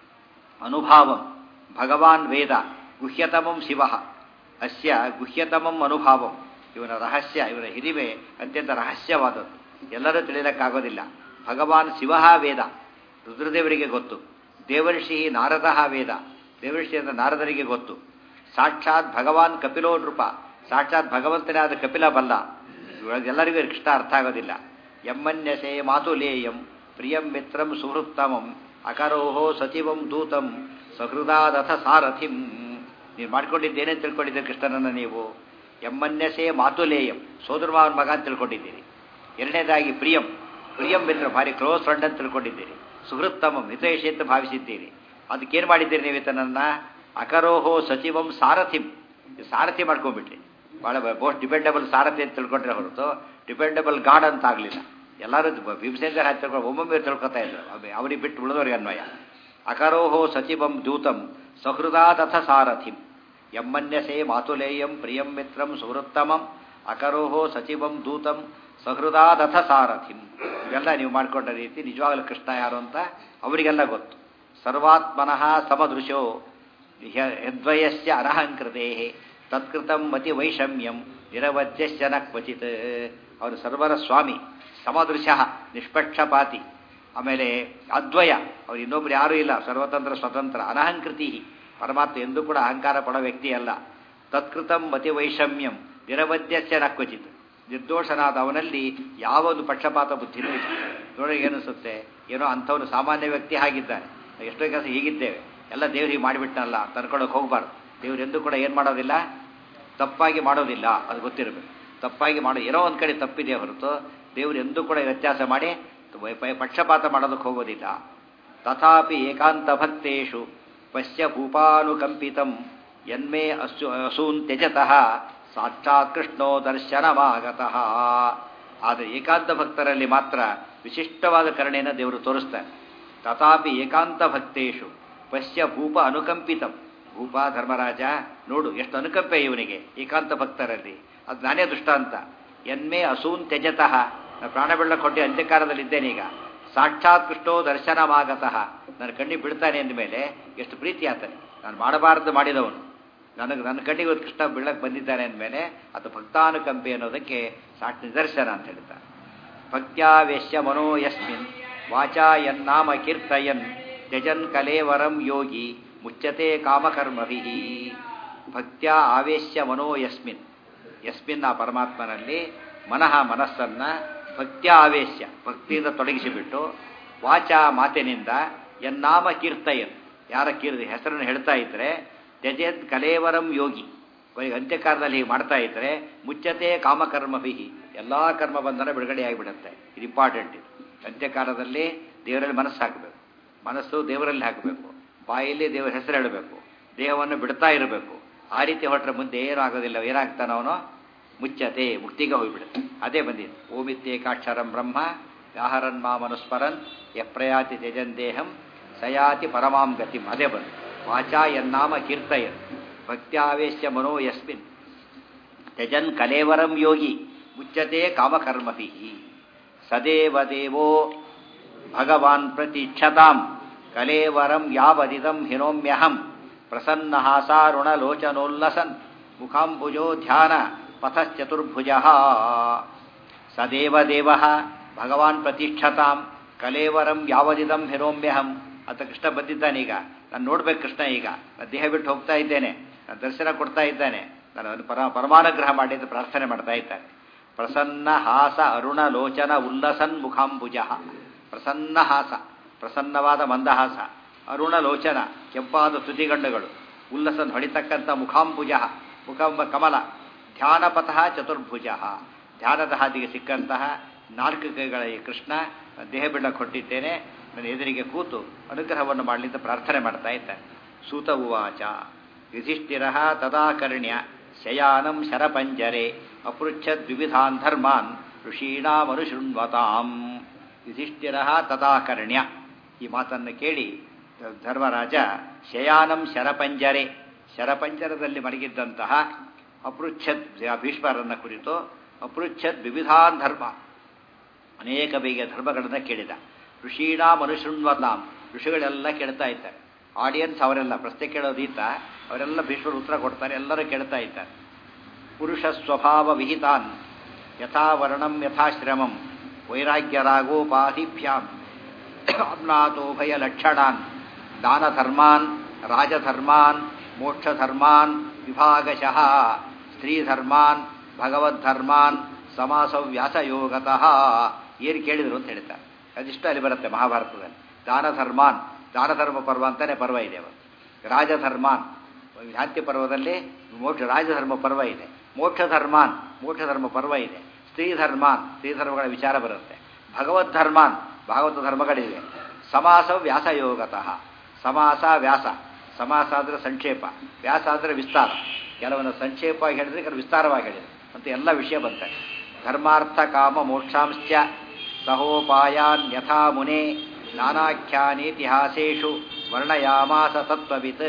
ಅನುಭಾವಂ ಭಗವಾನ್ ವೇದ ಗುಹ್ಯತಮಂ ಶಿವ ಅಸ್ಯ ಗುಹ್ಯತಮಂ ಅನುಭಾವಂ ಇವನ ರಹಸ್ಯ ಇವನ ಹಿರಿಮೆ ಅತ್ಯಂತ ರಹಸ್ಯವಾದದ್ದು ಎಲ್ಲರೂ ತಿಳಿಯಲಿಕ್ಕಾಗೋದಿಲ್ಲ ಭಗವಾನ್ ಶಿವ ವೇದ ರುದ್ರದೇವರಿಗೆ ಗೊತ್ತು ದೇವರ್ಷಿ ನಾರದ ವೇದ ದೇವರ್ಷಿ ಅಂತ ನಾರದರಿಗೆ ಗೊತ್ತು ಸಾಕ್ಷಾತ್ ಭಗವಾನ್ ಕಪಿಲೋ ನೃಪ ಸಾಕ್ಷಾತ್ ಭಗವಂತನೇ ಆದ ಕಪಿಲ ಬಲ್ಲ ಎಲ್ಲರಿಗೂ ಕೃಷ್ಣ ಅರ್ಥ ಆಗೋದಿಲ್ಲ ಎಮ್ಮನ್ಯಸೆ ಮಾತುಲೇಯಂ ಪ್ರಿಯಂ ಮಿತ್ರಂ ಸುಹೃತ್ತಮಂ ಅಕರೋಹೋ ಸಚಿವಂ ದೂತಂ ಸಹೃದಾದಥ ಸಾರಥಿಂ ನೀವು ಮಾಡ್ಕೊಂಡಿದ್ದೇನೆ ತಿಳ್ಕೊಂಡಿದ್ದೀರಿ ಕೃಷ್ಣನನ್ನು ನೀವು ಎಮ್ಮನ್ಯಸೆ ಮಾತುಲೇಯಂ ಸೋದರ ಮಾವನ ಮಗ ಅಂತ ತಿಳ್ಕೊಂಡಿದ್ದೀರಿ ಎರಡನೇದಾಗಿ ಪ್ರಿಯಂ ಪ್ರಿಯಂ ಮಿತ್ರ ಭಾರಿ ಕ್ಲೋಸ್ ಫ್ರೆಂಡ್ ಅಂತ ತಿಳ್ಕೊಂಡಿದ್ದೀರಿ ಸುಹೃತ್ತಮಂ ಹಿತೈಷಿ ಅಂತ ಭಾವಿಸಿದ್ದೀರಿ ಅದಕ್ಕೇನು ಮಾಡಿದ್ದೀರಿ ನೀವು ಈತನನ್ನ ಅಕರೋಹೋ ಸಚಿವಂ ಸಾರಥಿಂ ಸಾರಥಿ ಮಾಡ್ಕೊಂಡ್ಬಿಟ್ರಿ ಭಾಳ ಮೋಸ್ಟ್ ಡಿಪೆಂಡಬಲ್ ಸಾರಥಿ ಅಂತ ತಿಳ್ಕೊಂಡ್ರೆ ಹೊರತು ಡಿಪೆಂಡಬಲ್ ಗಾಡ್ ಅಂತ ಆಗಲಿಲ್ಲ ಎಲ್ಲರೂ ಭೀಮಸೇಂದ್ರ ಹಾಕಿ ತಿಳ್ಕೊಂಡು ಒಮ್ಮೊಮ್ಮೆ ತಿಳ್ಕೊತಾ ಇದ್ರು ಅವರಿಗೆ ಬಿಟ್ಟು ಉಳಿದವ್ರಿಗೆ ಅನ್ವಯ ಅಕರೋಹೋ ಸಚಿವಂ ದೂತಂ ಸಹೃದಾದಥ ಸಾರಥಿಂ ಎಮ್ಮನ್ಯಸೆ ಮಾತುಲೇಯಂ ಪ್ರಿಯಂ ಮಿತ್ರಂ ಸುಹೃತ್ತಮಂ ಅಕರೋಹೋ ಸಚಿವಂ ದೂತಂ ಸಹೃದಾದಥ ಸಾರಥಿಂ ಇವೆಲ್ಲ ನೀವು ಮಾಡಿಕೊಂಡ ರೀತಿ ನಿಜವಾಗಲೂ ಕೃಷ್ಣ ಯಾರು ಅಂತ ಅವರಿಗೆಲ್ಲ ಗೊತ್ತು ಸರ್ವಾತ್ಮನಃ ಸಮದೃಶೋ ಯದ್ವಯಸ್ಯ ಅನಹಂಕೃತೆ ತತ್ಕೃತಂ ಮತಿ ವೈಷಮ್ಯಂ ನಿರವಧ್ಯಶ್ಚ ನ ಕ್ವಚಿತ್ ಅವರು ಸರ್ವರ ಸ್ವಾಮಿ ಸಮದೃಶ ನಿಷ್ಪಕ್ಷಪಾತಿ ಆಮೇಲೆ ಅದ್ವಯ ಅವ್ರು ಇನ್ನೊಬ್ರು ಯಾರೂ ಇಲ್ಲ ಸರ್ವತಂತ್ರ ಸ್ವತಂತ್ರ ಅನಹಂಕೃತಿ ಪರಮಾತ್ಮ ಎಂದೂ ಕೂಡ ಅಹಂಕಾರ ಪಡೋ ವ್ಯಕ್ತಿ ಅಲ್ಲ ತತ್ಕೃತಂ ಮತಿ ವೈಷಮ್ಯಂ ನಿರವಧ್ಯಶ್ಚ ನ ಕ್ವಚಿತ್ ನಿರ್ದೋಷನಾದ ಅವನಲ್ಲಿ ಯಾವ ಒಂದು ಪಕ್ಷಪಾತ ಬುದ್ಧಿನೂ ಇಲ್ಲ ನೋಡಿ ಏನಿಸುತ್ತೆ ಏನೋ ಅಂಥವನು ಸಾಮಾನ್ಯ ವ್ಯಕ್ತಿ ಆಗಿದ್ದಾನೆ ಎಷ್ಟೋ ಕೆಲಸ ಹೀಗಿದ್ದೇವೆ ಎಲ್ಲ ದೇವ್ರಿಗೆ ಮಾಡಿಬಿಟ್ಟನಲ್ಲ ತನ್ಕೊಳಕ್ಕೆ ಹೋಗಬಾರ್ದು ದೇವ್ರು ಎಂದೂ ಕೂಡ ಏನು ಮಾಡೋದಿಲ್ಲ ತಪ್ಪಾಗಿ ಮಾಡೋದಿಲ್ಲ ಅದು ಗೊತ್ತಿರಬೇಕು ತಪ್ಪಾಗಿ ಮಾಡೋ ಏನೋ ಒಂದು ಕಡೆ ತಪ್ಪಿದೆ ಹೊರತು ದೇವ್ರು ಎಂದೂ ಕೂಡ ವ್ಯತ್ಯಾಸ ಮಾಡಿ ಪಕ್ಷಪಾತ ಮಾಡೋದಕ್ಕೆ ಹೋಗೋದಿಲ್ಲ ತಥಾಪಿ ಏಕಾಂತ ಭಕ್ತೇಶು ಪಶ್ಯ ಭೂಪಾನುಕಂಪಿತಂ ಯನ್ಮೇ ಅಸು ಅಸೂನ್ ತ್ಯಜತಃ ಸಾಕ್ಷಾತ್ ಕೃಷ್ಣೋ ದರ್ಶನಮಾಗತಃ ಆದರೆ ಏಕಾಂತ ಭಕ್ತರಲ್ಲಿ ಮಾತ್ರ ವಿಶಿಷ್ಟವಾದ ಕರುಣೆಯನ್ನು ದೇವರು ತೋರಿಸ್ತಾರೆ ತಥಾಪಿ ಏಕಾಂತ ಭಕ್ತೇಶು ಪಶ್ಯ ಭೂಪ ಅನುಕಂಪಿತಂ ಭೂಪ ಧರ್ಮರಾಜ ನೋಡು ಎಷ್ಟು ಅನುಕಂಪೆ ಇವನಿಗೆ ಏಕಾಂತ ಭಕ್ತರಲ್ಲಿ ಅದು ನಾನೇ ದೃಷ್ಟಾಂತ ಎನ್ಮೇ ಅಸೂನ್ ತ್ಯಜತಃ ನಾನು ಪ್ರಾಣ ಬೆಳ್ಳಕ್ಕೆ ಹೊಟ್ಟೆ ಅಂತ್ಯಕಾಲದಲ್ಲಿದ್ದೇನೀಗ ಸಾಕ್ಷಾತ್ ಕೃಷ್ಣೋ ದರ್ಶನಮಾಗತಃ ನನ್ನ ಕಣ್ಣಿಗೆ ಬಿಡ್ತಾನೆ ಅಂದಮೇಲೆ ಎಷ್ಟು ಪ್ರೀತಿ ಆತನೆ ನಾನು ಮಾಡಬಾರದು ಮಾಡಿದವನು ನನಗೆ ನನ್ನ ಕಣ್ಣಿಗೆ ಒಂದು ಕೃಷ್ಣ ಬೀಳಕ್ಕೆ ಬಂದಿದ್ದಾನೆ ಅಂದಮೇಲೆ ಅದು ಭಕ್ತಾನುಕಂಪೆ ಅನ್ನೋದಕ್ಕೆ ಸಾಕ್ಷಿ ನಿದರ್ಶನ ಅಂತ ಹೇಳ್ತಾರೆ ಭಕ್ತ್ಯಾವೇಶ್ಯ ಮನೋ ಯಸ್ಮಿನ್ ವಾಚಾ ಯನ್ನಾಮ ಕೀರ್ತಯನ್ ತ್ಯಜನ್ ಕಲೇವರಂ ಯೋಗಿ ಮುಚ್ಚತೆ ಕಾಮಕರ್ಮಭಿ ಭಕ್ತ್ಯ ಆವೇಶ್ಯ ಮನೋ ಯಸ್ಮಿನ್ ಯಸ್ಮಿನ್ ಆ ಪರಮಾತ್ಮನಲ್ಲಿ ಮನಃ ಮನಸ್ಸನ್ನ ಭಕ್ತ್ಯ ಆವೇಶ್ಯ ಭಕ್ತಿಯಿಂದ ತೊಡಗಿಸಿಬಿಟ್ಟು ವಾಚ ಮಾತಿನಿಂದ ಯನ್ನಾಮ ಕೀರ್ತಯನ್ ಯಾರ ಕೀರ್ತಿ ಹೆಸರನ್ನು ಹೇಳ್ತಾ ಇದ್ರೆ ತ್ಯಜೇತ್ ಕಲೇವರಂ ಯೋಗಿ ಕೊನೆಗೆ ಅಂತ್ಯಕಾಲದಲ್ಲಿ ಹೀಗೆ ಮಾಡ್ತಾ ಇದ್ರೆ ಮುಚ್ಚತೆ ಕಾಮಕರ್ಮಭಿ ಎಲ್ಲ ಕರ್ಮ ಬಂಧನ ಬಿಡುಗಡೆ ಆಗಿಬಿಡುತ್ತೆ ಇದು ಇಂಪಾರ್ಟೆಂಟ್ ಇದು ಅಂತ್ಯಕಾಲದಲ್ಲಿ ದೇವರಲ್ಲಿ ಮನಸ್ಸು ಹಾಕಬೇಕು ಮನಸ್ಸು ದೇವರಲ್ಲಿ ಹಾಕಬೇಕು ಬಾಯಲ್ಲಿ ದೇವರ ಹೆಸರು ಹೇಳಬೇಕು ದೇಹವನ್ನು ಬಿಡ್ತಾ ಇರಬೇಕು ಆ ರೀತಿ ಹೊರಟ್ರೆ ಮುಂದೆ ಏನೂ ಆಗೋದಿಲ್ಲ ಏನಾಗ್ತಾನೆ ಅವನು ಮುಚ್ಚತೆ ಮುಕ್ತಿಗೆ ಹೋಗಿಬಿಡುತ್ತೆ ಅದೇ ಬಂದಿದೆ ಓಮಿತ್ಯೇಕಾಕ್ಷರಂ ಬ್ರಹ್ಮ ವ್ಯಾಹರನ್ ಮಾ ಮನುಸ್ಮರನ್ ಯಪ್ರಯಾತಿ ತ್ಯಜನ್ ದೇಹಂ ಸಯಾತಿ ಪರಮಾಂ ಗತಿಂ ಅದೇ ಬಂದು ವಾಚಾ ಯನ್ನಾಮ ಕೀರ್ತಯನ್ ಭಕ್ತ್ಯಾವೇಶ್ಯ ಮನೋ ಯಸ್ಮಿನ್ ತ್ಯಜನ್ ಕಲೇವರಂ ಯೋಗಿ ಮುಚ್ಚತೆ ಕಾಮಕರ್ಮಭಿ ಸದೇವ ದೇವೋ ಭಗವಾನ್ ಪ್ರತಿಕ್ಷತಾಂ ಕಲೇವರಂ ಯಾವದಿದಂ ಹಿನೋಮ್ಯಹಂ ಪ್ರಸನ್ನಹಾಸಾರುಣಲೋಚನೋಲ್ಲಸನ್ ಮುಖಾಂಬುಜೋ ಧ್ಯಾನ ಪಥಶ್ಚತುರ್ಭುಜ ಸದೇವ ದೇವ ಭಗವಾನ್ ಪ್ರತಿಷ್ಠತಾಂ ಕಲೇವರಂ ಯಾವದಿದಂ ಹಿರೋಮ್ಯಹಂ ಅಂತ ಕೃಷ್ಣ ಬಂದಿದ್ದಾನೀಗ ನಾನು ನೋಡ್ಬೇಕು ಕೃಷ್ಣ ಈಗ ನಾನು ದೇಹ ಬಿಟ್ಟು ಹೋಗ್ತಾ ಇದ್ದೇನೆ ನಾನು ದರ್ಶನ ಕೊಡ್ತಾ ಇದ್ದಾನೆ ನಾನು ಪರ ಪರಮಾನುಗ್ರಹ ಮಾಡಿ ಅಂತ ಪ್ರಾರ್ಥನೆ ಮಾಡ್ತಾ ಇದ್ದಾನೆ ಪ್ರಸನ್ನ ಹಾಸ ಅರುಣ ಲೋಚನ ಉಲ್ಲಸನ್ ಮುಖಾಂಬುಜ ಪ್ರಸನ್ನ ಹಾಸ ಪ್ರಸನ್ನವಾದ ಮಂದಹಾಸ ಅರುಣ ಲೋಚನ ಕೆಂಪಾದ ತುದಿಗಣ್ಣುಗಳು ಉಲ್ಲಸನ್ ಹೊಡಿತಕ್ಕಂಥ ಮುಖಾಂಬುಜ ಮುಖಾಂಬ ಕಮಲ ಧ್ಯಾನಪಥಃ ಚತುರ್ಭುಜ ಧ್ಯಾನದ ಹಾದಿಗೆ ಸಿಕ್ಕಂತಹ ನಾಲ್ಕು ಕೈಗಳ ಈ ಕೃಷ್ಣ ದೇಹ ಬಿಡಕ್ಕೆ ಹೊಟ್ಟಿದ್ದೇನೆ ನನ್ನ ಎದುರಿಗೆ ಕೂತು ಅನುಗ್ರಹವನ್ನು ಮಾಡಲಿಂದ ಪ್ರಾರ್ಥನೆ ಮಾಡ್ತಾ ಇದ್ದಾನೆ ಸೂತ ಉವಾಚ ಯುಧಿಷ್ಠಿರ ತದಾಕರ್ಣ್ಯ ಶಯಾನಂ ಶರಪಂಜರೆ ಅಪೃಚ್ಛದ್ ವಿವಿಧಾನ್ ಧರ್ಮಾನ್ ಋಷೀಣಾಮನುಶೃಣ್ವತಾಂ ಯುಧಿಷ್ಠಿರ ತದಾಕರ್ಣ್ಯ ಈ ಮಾತನ್ನು ಕೇಳಿ ಧರ್ಮರಾಜ ಶಯಾನಂ ಶರಪಂಜರೆ ಶರಪಂಜರದಲ್ಲಿ ಮಲಗಿದ್ದಂತಹ ಅಪೃಚ್ಛದ್ ಭೀಷ್ಮರನ್ನ ಕುರಿತು ಅಪೃಚ್ಛದ್ ವಿವಿಧಾನ್ ಧರ್ಮ ಅನೇಕ ಬಗೆಯ ಧರ್ಮಗಳನ್ನು ಕೇಳಿದ ಋಷೀಣಾಂ ಅನುಶೃಣ್ವತಾಂ ಋಷಿಗಳೆಲ್ಲ ಕೇಳ್ತಾ ಇದ್ದಾರೆ ಆಡಿಯನ್ಸ್ ಅವರೆಲ್ಲ ಪ್ರಶ್ನೆ ಕೇಳೋದೀತ ಅವರೆಲ್ಲ ಭೀಷ್ಮರು ಉತ್ತರ ಕೊಡ್ತಾರೆ ಎಲ್ಲರೂ ಕೇಳ್ತಾ ಇದ್ದಾರೆ ಪುರುಷ ಸ್ವಭಾವ ವಿಹಿತಾನ್ ಯಥಾವರ್ಣಂ ಯಥಾಶ್ರಮಂ ವೈರಾಗ್ಯರಾಗೋಪಾಧಿಭ್ಯಾಂ ಅಮ್ನಾತೋಭಯ ಲಕ್ಷಣಾನ್ ದಾನಧರ್ಮಾನ್ ರಾಜಧರ್ಮಾನ್ ಮೋಕ್ಷಧರ್ಮಾನ್ ವಿಭಾಗಶಃ ಸ್ತ್ರೀಧರ್ಮಾನ್ ಭಗವದ್ಧರ್ಮಾನ್ ಸಮಾಸವ್ಯಾಸಯೋಗತಃ ಏನು ಕೇಳಿದ್ರು ಅಂತ ಹೇಳ್ತಾರೆ ಅದಿಷ್ಟು ಅಲ್ಲಿ ಬರುತ್ತೆ ಮಹಾಭಾರತದಲ್ಲಿ ದಾನಧರ್ಮಾನ್ ದಾನಧರ್ಮ ಪರ್ವ ಅಂತಾನೆ ಪರ್ವ ಇದೆ ಅವತ್ತು ರಾಜಧರ್ಮಾನ್ ಶಾಂತಿ ಪರ್ವದಲ್ಲಿ ಮೋಕ್ಷ ರಾಜಧರ್ಮ ಪರ್ವ ಇದೆ ಮೋಕ್ಷ ಧರ್ಮಾನ್ ಮೋಕ್ಷ ಧರ್ಮ ಪರ್ವ ಇದೆ ಸ್ತ್ರೀ ಧರ್ಮಾನ್ ಸ್ತ್ರೀ ಧರ್ಮಗಳ ವಿಚಾರ ಬರುತ್ತೆ ಭಗವದ್ ಧರ್ಮಾನ್ ಭಾಗವತ ಧರ್ಮಗಳಿವೆ ಸಮಾಸ ವ್ಯಾಸಯೋಗತಃ ಸಮಾಸ ವ್ಯಾಸ ಸಮಾಸ ಅಂದರೆ ಸಂಕ್ಷೇಪ ವ್ಯಾಸ ಅಂದರೆ ವಿಸ್ತಾರ ಕೆಲವೊಂದು ಸಂಕ್ಷೇಪವಾಗಿ ಹೇಳಿದ್ರೆ ಕೆಲವು ವಿಸ್ತಾರವಾಗಿ ಹೇಳಿದ್ರು ಅಂತ ಎಲ್ಲ ವಿಷಯ ಬಂತಾರೆ ಧರ್ಮಾರ್ಥ ಕಾಮ ಮೋಕ್ಷಾಂಶ್ಚ ಸಹೋಪಾಯಾನ್ ಯಥಾ ಮುನೆ ನಾನಾಖ್ಯಾನೇತಿಹಾಸೇಷು ವರ್ಣಯಾಮಾಸ ತತ್ವವಿತ್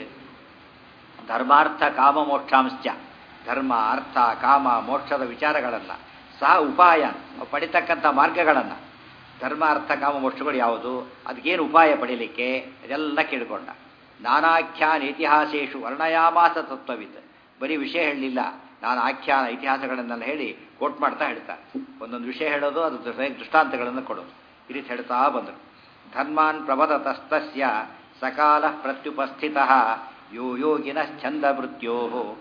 ಧರ್ಮಾರ್ಥ ಕಾಮ ಮೋಕ್ಷಾಂಶ್ಚ ಧರ್ಮ ಅರ್ಥ ಕಾಮ ಮೋಕ್ಷದ ವಿಚಾರಗಳನ್ನು ಸಹ ಉಪಾಯ ಪಡಿತಕ್ಕಂಥ ಮಾರ್ಗಗಳನ್ನು ಧರ್ಮ ಅರ್ಥ ಕಾಮ ಮೋಕ್ಷಗಳು ಯಾವುದು ಅದಕ್ಕೇನು ಉಪಾಯ ಪಡೀಲಿಕ್ಕೆ ಅದೆಲ್ಲ ಕೇಳಿಕೊಂಡ ನಾನಾಖ್ಯಾನ ಇತಿಹಾಸೇಶು ವರ್ಣಯಾಮಾಸ ತತ್ವವಿತ್ ಬರೀ ವಿಷಯ ಹೇಳಲಿಲ್ಲ ನಾನು ಆಖ್ಯಾನ ಇತಿಹಾಸಗಳನ್ನೆಲ್ಲ ಹೇಳಿ ಕೋಟ್ ಮಾಡ್ತಾ ಹೇಳ್ತಾರೆ ಒಂದೊಂದು ವಿಷಯ ಹೇಳೋದು ಅದು ದೃಷ್ಟಾಂತಗಳನ್ನು ಕೊಡೋದು ಈ ರೀತಿ ಹೇಳ್ತಾ ಬಂದರು ಧರ್ಮಾನ್ ಪ್ರಬದತಸ್ತಸ್ಯ ಸಕಾಲ ಪ್ರತ್ಯುಪಸ್ಥಿತ ಯೋ ಯೋಗಿನ ಛಂದ ಮೃತ್ಯೋ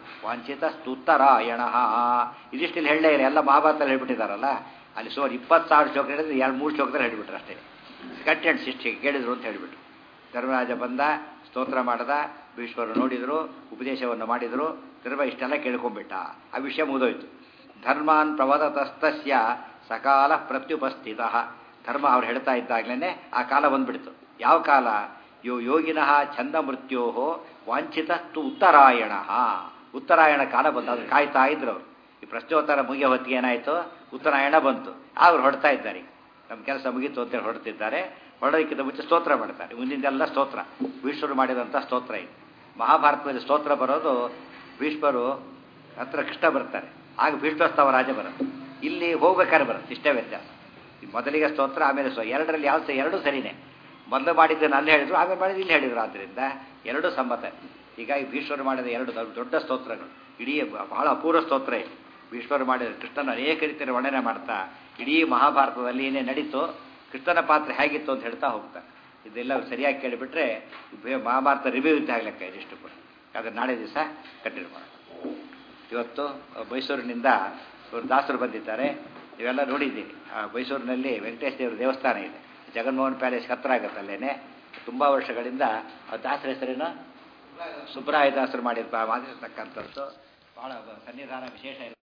ವಾಂಛಿತಸ್ತುತ್ತರಾಯಣ ಇದಿಷ್ಟಿಲ್ಲಿ ಹೇಳಲೇ ಇಲ್ಲ ಎಲ್ಲ ಮಹಾಭಾರತದಲ್ಲಿ ಹೇಳ್ಬಿಟ್ಟಿದಾರಲ್ಲ ಅಲ್ಲಿ ಸುಮಾರು ಇಪ್ಪತ್ತು ಸಾವಿರ ಶ್ಲೋಕ ಹೇಳಿದ್ರೆ ಎರಡು ಮೂರು ಶ್ಲೋಕದಲ್ಲಿ ಹೇಳ್ಬಿಟ್ರು ಅಷ್ಟೇ ಕಟ್ ಆ್ಯಂಡ್ ಸಿಸ್ಟಿಗೆ ಕೇಳಿದ್ರು ಅಂತ ಹೇಳಿಬಿಟ್ರು ಧರ್ಮರಾಜ ಬಂದ ಸ್ತೋತ್ರ ಮಾಡದ ಭೀಶ್ವರು ನೋಡಿದರು ಉಪದೇಶವನ್ನು ಮಾಡಿದರು ತಿರ್ವ ಇಷ್ಟೆಲ್ಲ ಕೇಳ್ಕೊಂಡ್ಬಿಟ್ಟ ಆ ವಿಷಯ ಮುಗಿದೋಯ್ತು ಧರ್ಮಾನ್ ಪ್ರವದತಸ್ತಸ್ಯ ಸಕಾಲ ಪ್ರತ್ಯುಪಸ್ಥಿತ ಧರ್ಮ ಅವ್ರು ಹೇಳ್ತಾ ಇದ್ದಾಗಲೇ ಆ ಕಾಲ ಬಂದ್ಬಿಡ್ತು ಯಾವ ಕಾಲ ಯೋ ಯೋಗಿನಃ ಛಂದ ಮೃತ್ಯೋ ವಾಂಛಿತ ತು ಉತ್ತರಾಯಣ ಉತ್ತರಾಯಣ ಕಾಲ ಬಂತು ಅದ್ರ ಕಾಯ್ತಾ ಇದ್ರು ಅವರು ಈ ಪ್ರಶ್ನೋತ್ತರ ಮುಗಿಯೋ ಹೊತ್ತಿಗೆ ಏನಾಯಿತು ಉತ್ತರಾಯಣ ಬಂತು ಅವ್ರು ಹೊಡ್ತಾ ಇದ್ದಾರೆ ನಮ್ಮ ಕೆಲಸ ಮುಗೀತು ಅಂತೇಳಿ ಹೊರಡ್ತಿದ್ದಾರೆ ಹೊರಡೋದಕ್ಕಿಂತ ಮುಂಚೆ ಸ್ತೋತ್ರ ಮಾಡ್ತಾರೆ ಮುಂದಿಂದೆಲ್ಲ ಸ್ತೋತ್ರ ಭೀಷ್ಮರು ಮಾಡಿದಂಥ ಸ್ತೋತ್ರ ಇದು ಮಹಾಭಾರತದಲ್ಲಿ ಸ್ತೋತ್ರ ಬರೋದು ಭೀಷ್ಮರು ಹತ್ರ ಕೃಷ್ಣ ಬರ್ತಾರೆ ಆಗ ಭೀಷ್ಮಸ್ತವ ರಾಜ ಬರುತ್ತೆ ಇಲ್ಲಿ ಹೋಗ್ಬೇಕಾದ್ರೆ ಬರುತ್ತೆ ಇಷ್ಟೇ ವ್ಯತ್ಯಾಸ ಮೊದಲಿಗೆ ಸ್ತೋತ್ರ ಆಮೇಲೆ ಸ್ವ ಎರಡರಲ್ಲಿ ಯಾವ ಎರಡೂ ಸರಿನೇ ಮೊದಲು ಮಾಡಿದ್ದನ್ನು ಅಲ್ಲಿ ಹೇಳಿದ್ರು ಆಮೇಲೆ ಮಾಡಿದ್ದು ಇಲ್ಲಿ ಹೇಳಿದ್ರು ಆದ್ದರಿಂದ ಎರಡೂ ಸಮ್ಮತ ಹೀಗಾಗಿ ಭೀಶ್ವರು ಮಾಡಿದ ಎರಡು ದೊಡ್ಡ ಸ್ತೋತ್ರಗಳು ಇಡೀ ಬಹಳ ಅಪೂರ್ವ ಸ್ತೋತ್ರ ಇದೆ ಭೀಶ್ವರು ಮಾಡಿದ ಕೃಷ್ಣನ ಅನೇಕ ರೀತಿಯ ವರ್ಣನೆ ಮಾಡ್ತಾ ಇಡೀ ಮಹಾಭಾರತದಲ್ಲಿ ಏನೇ ನಡೀತು ಕೃಷ್ಣನ ಪಾತ್ರ ಹೇಗಿತ್ತು ಅಂತ ಹೇಳ್ತಾ ಹೋಗ್ತಾರೆ ಇದೆಲ್ಲ ಸರಿಯಾಗಿ ಕೇಳಿಬಿಟ್ರೆ ಮಹಾಭಾರತ ರಿವ್ಯೂ ಇದ್ದ ಆಗ್ಲಿಕ್ಕೆ ಇದಿಷ್ಟು ಕೂಡ ಆದರೆ ನಾಳೆ ದಿವಸ ಕಂಟಿನ್ಯೂ ಮಾಡೋಣ ಇವತ್ತು ಮೈಸೂರಿನಿಂದ ಇವರು ದಾಸರು ಬಂದಿದ್ದಾರೆ ಇವೆಲ್ಲ ನೋಡಿದ್ದೀನಿ ಮೈಸೂರಿನಲ್ಲಿ ವೆಂಕಟೇಶ ದೇವರ ದೇವಸ್ಥಾನ ಇದೆ ಜಗನ್ಮೋಹನ್ ಪ್ಯಾಲೇಸ್ ಹತ್ರ ಆಗುತ್ತೆ ಅಲ್ಲೇನೆ ತುಂಬ ವರ್ಷಗಳಿಂದ ದಾಸರ ಹೆಸರೇನು ಸುಬ್ರಾಯ ದಾಸರು ಮಾಡಿರ್ತ ಮಾಡಿರ್ತಕ್ಕಂಥದ್ದು ಬಹಳ ಸನ್ನಿಧಾನ ವಿಶೇಷ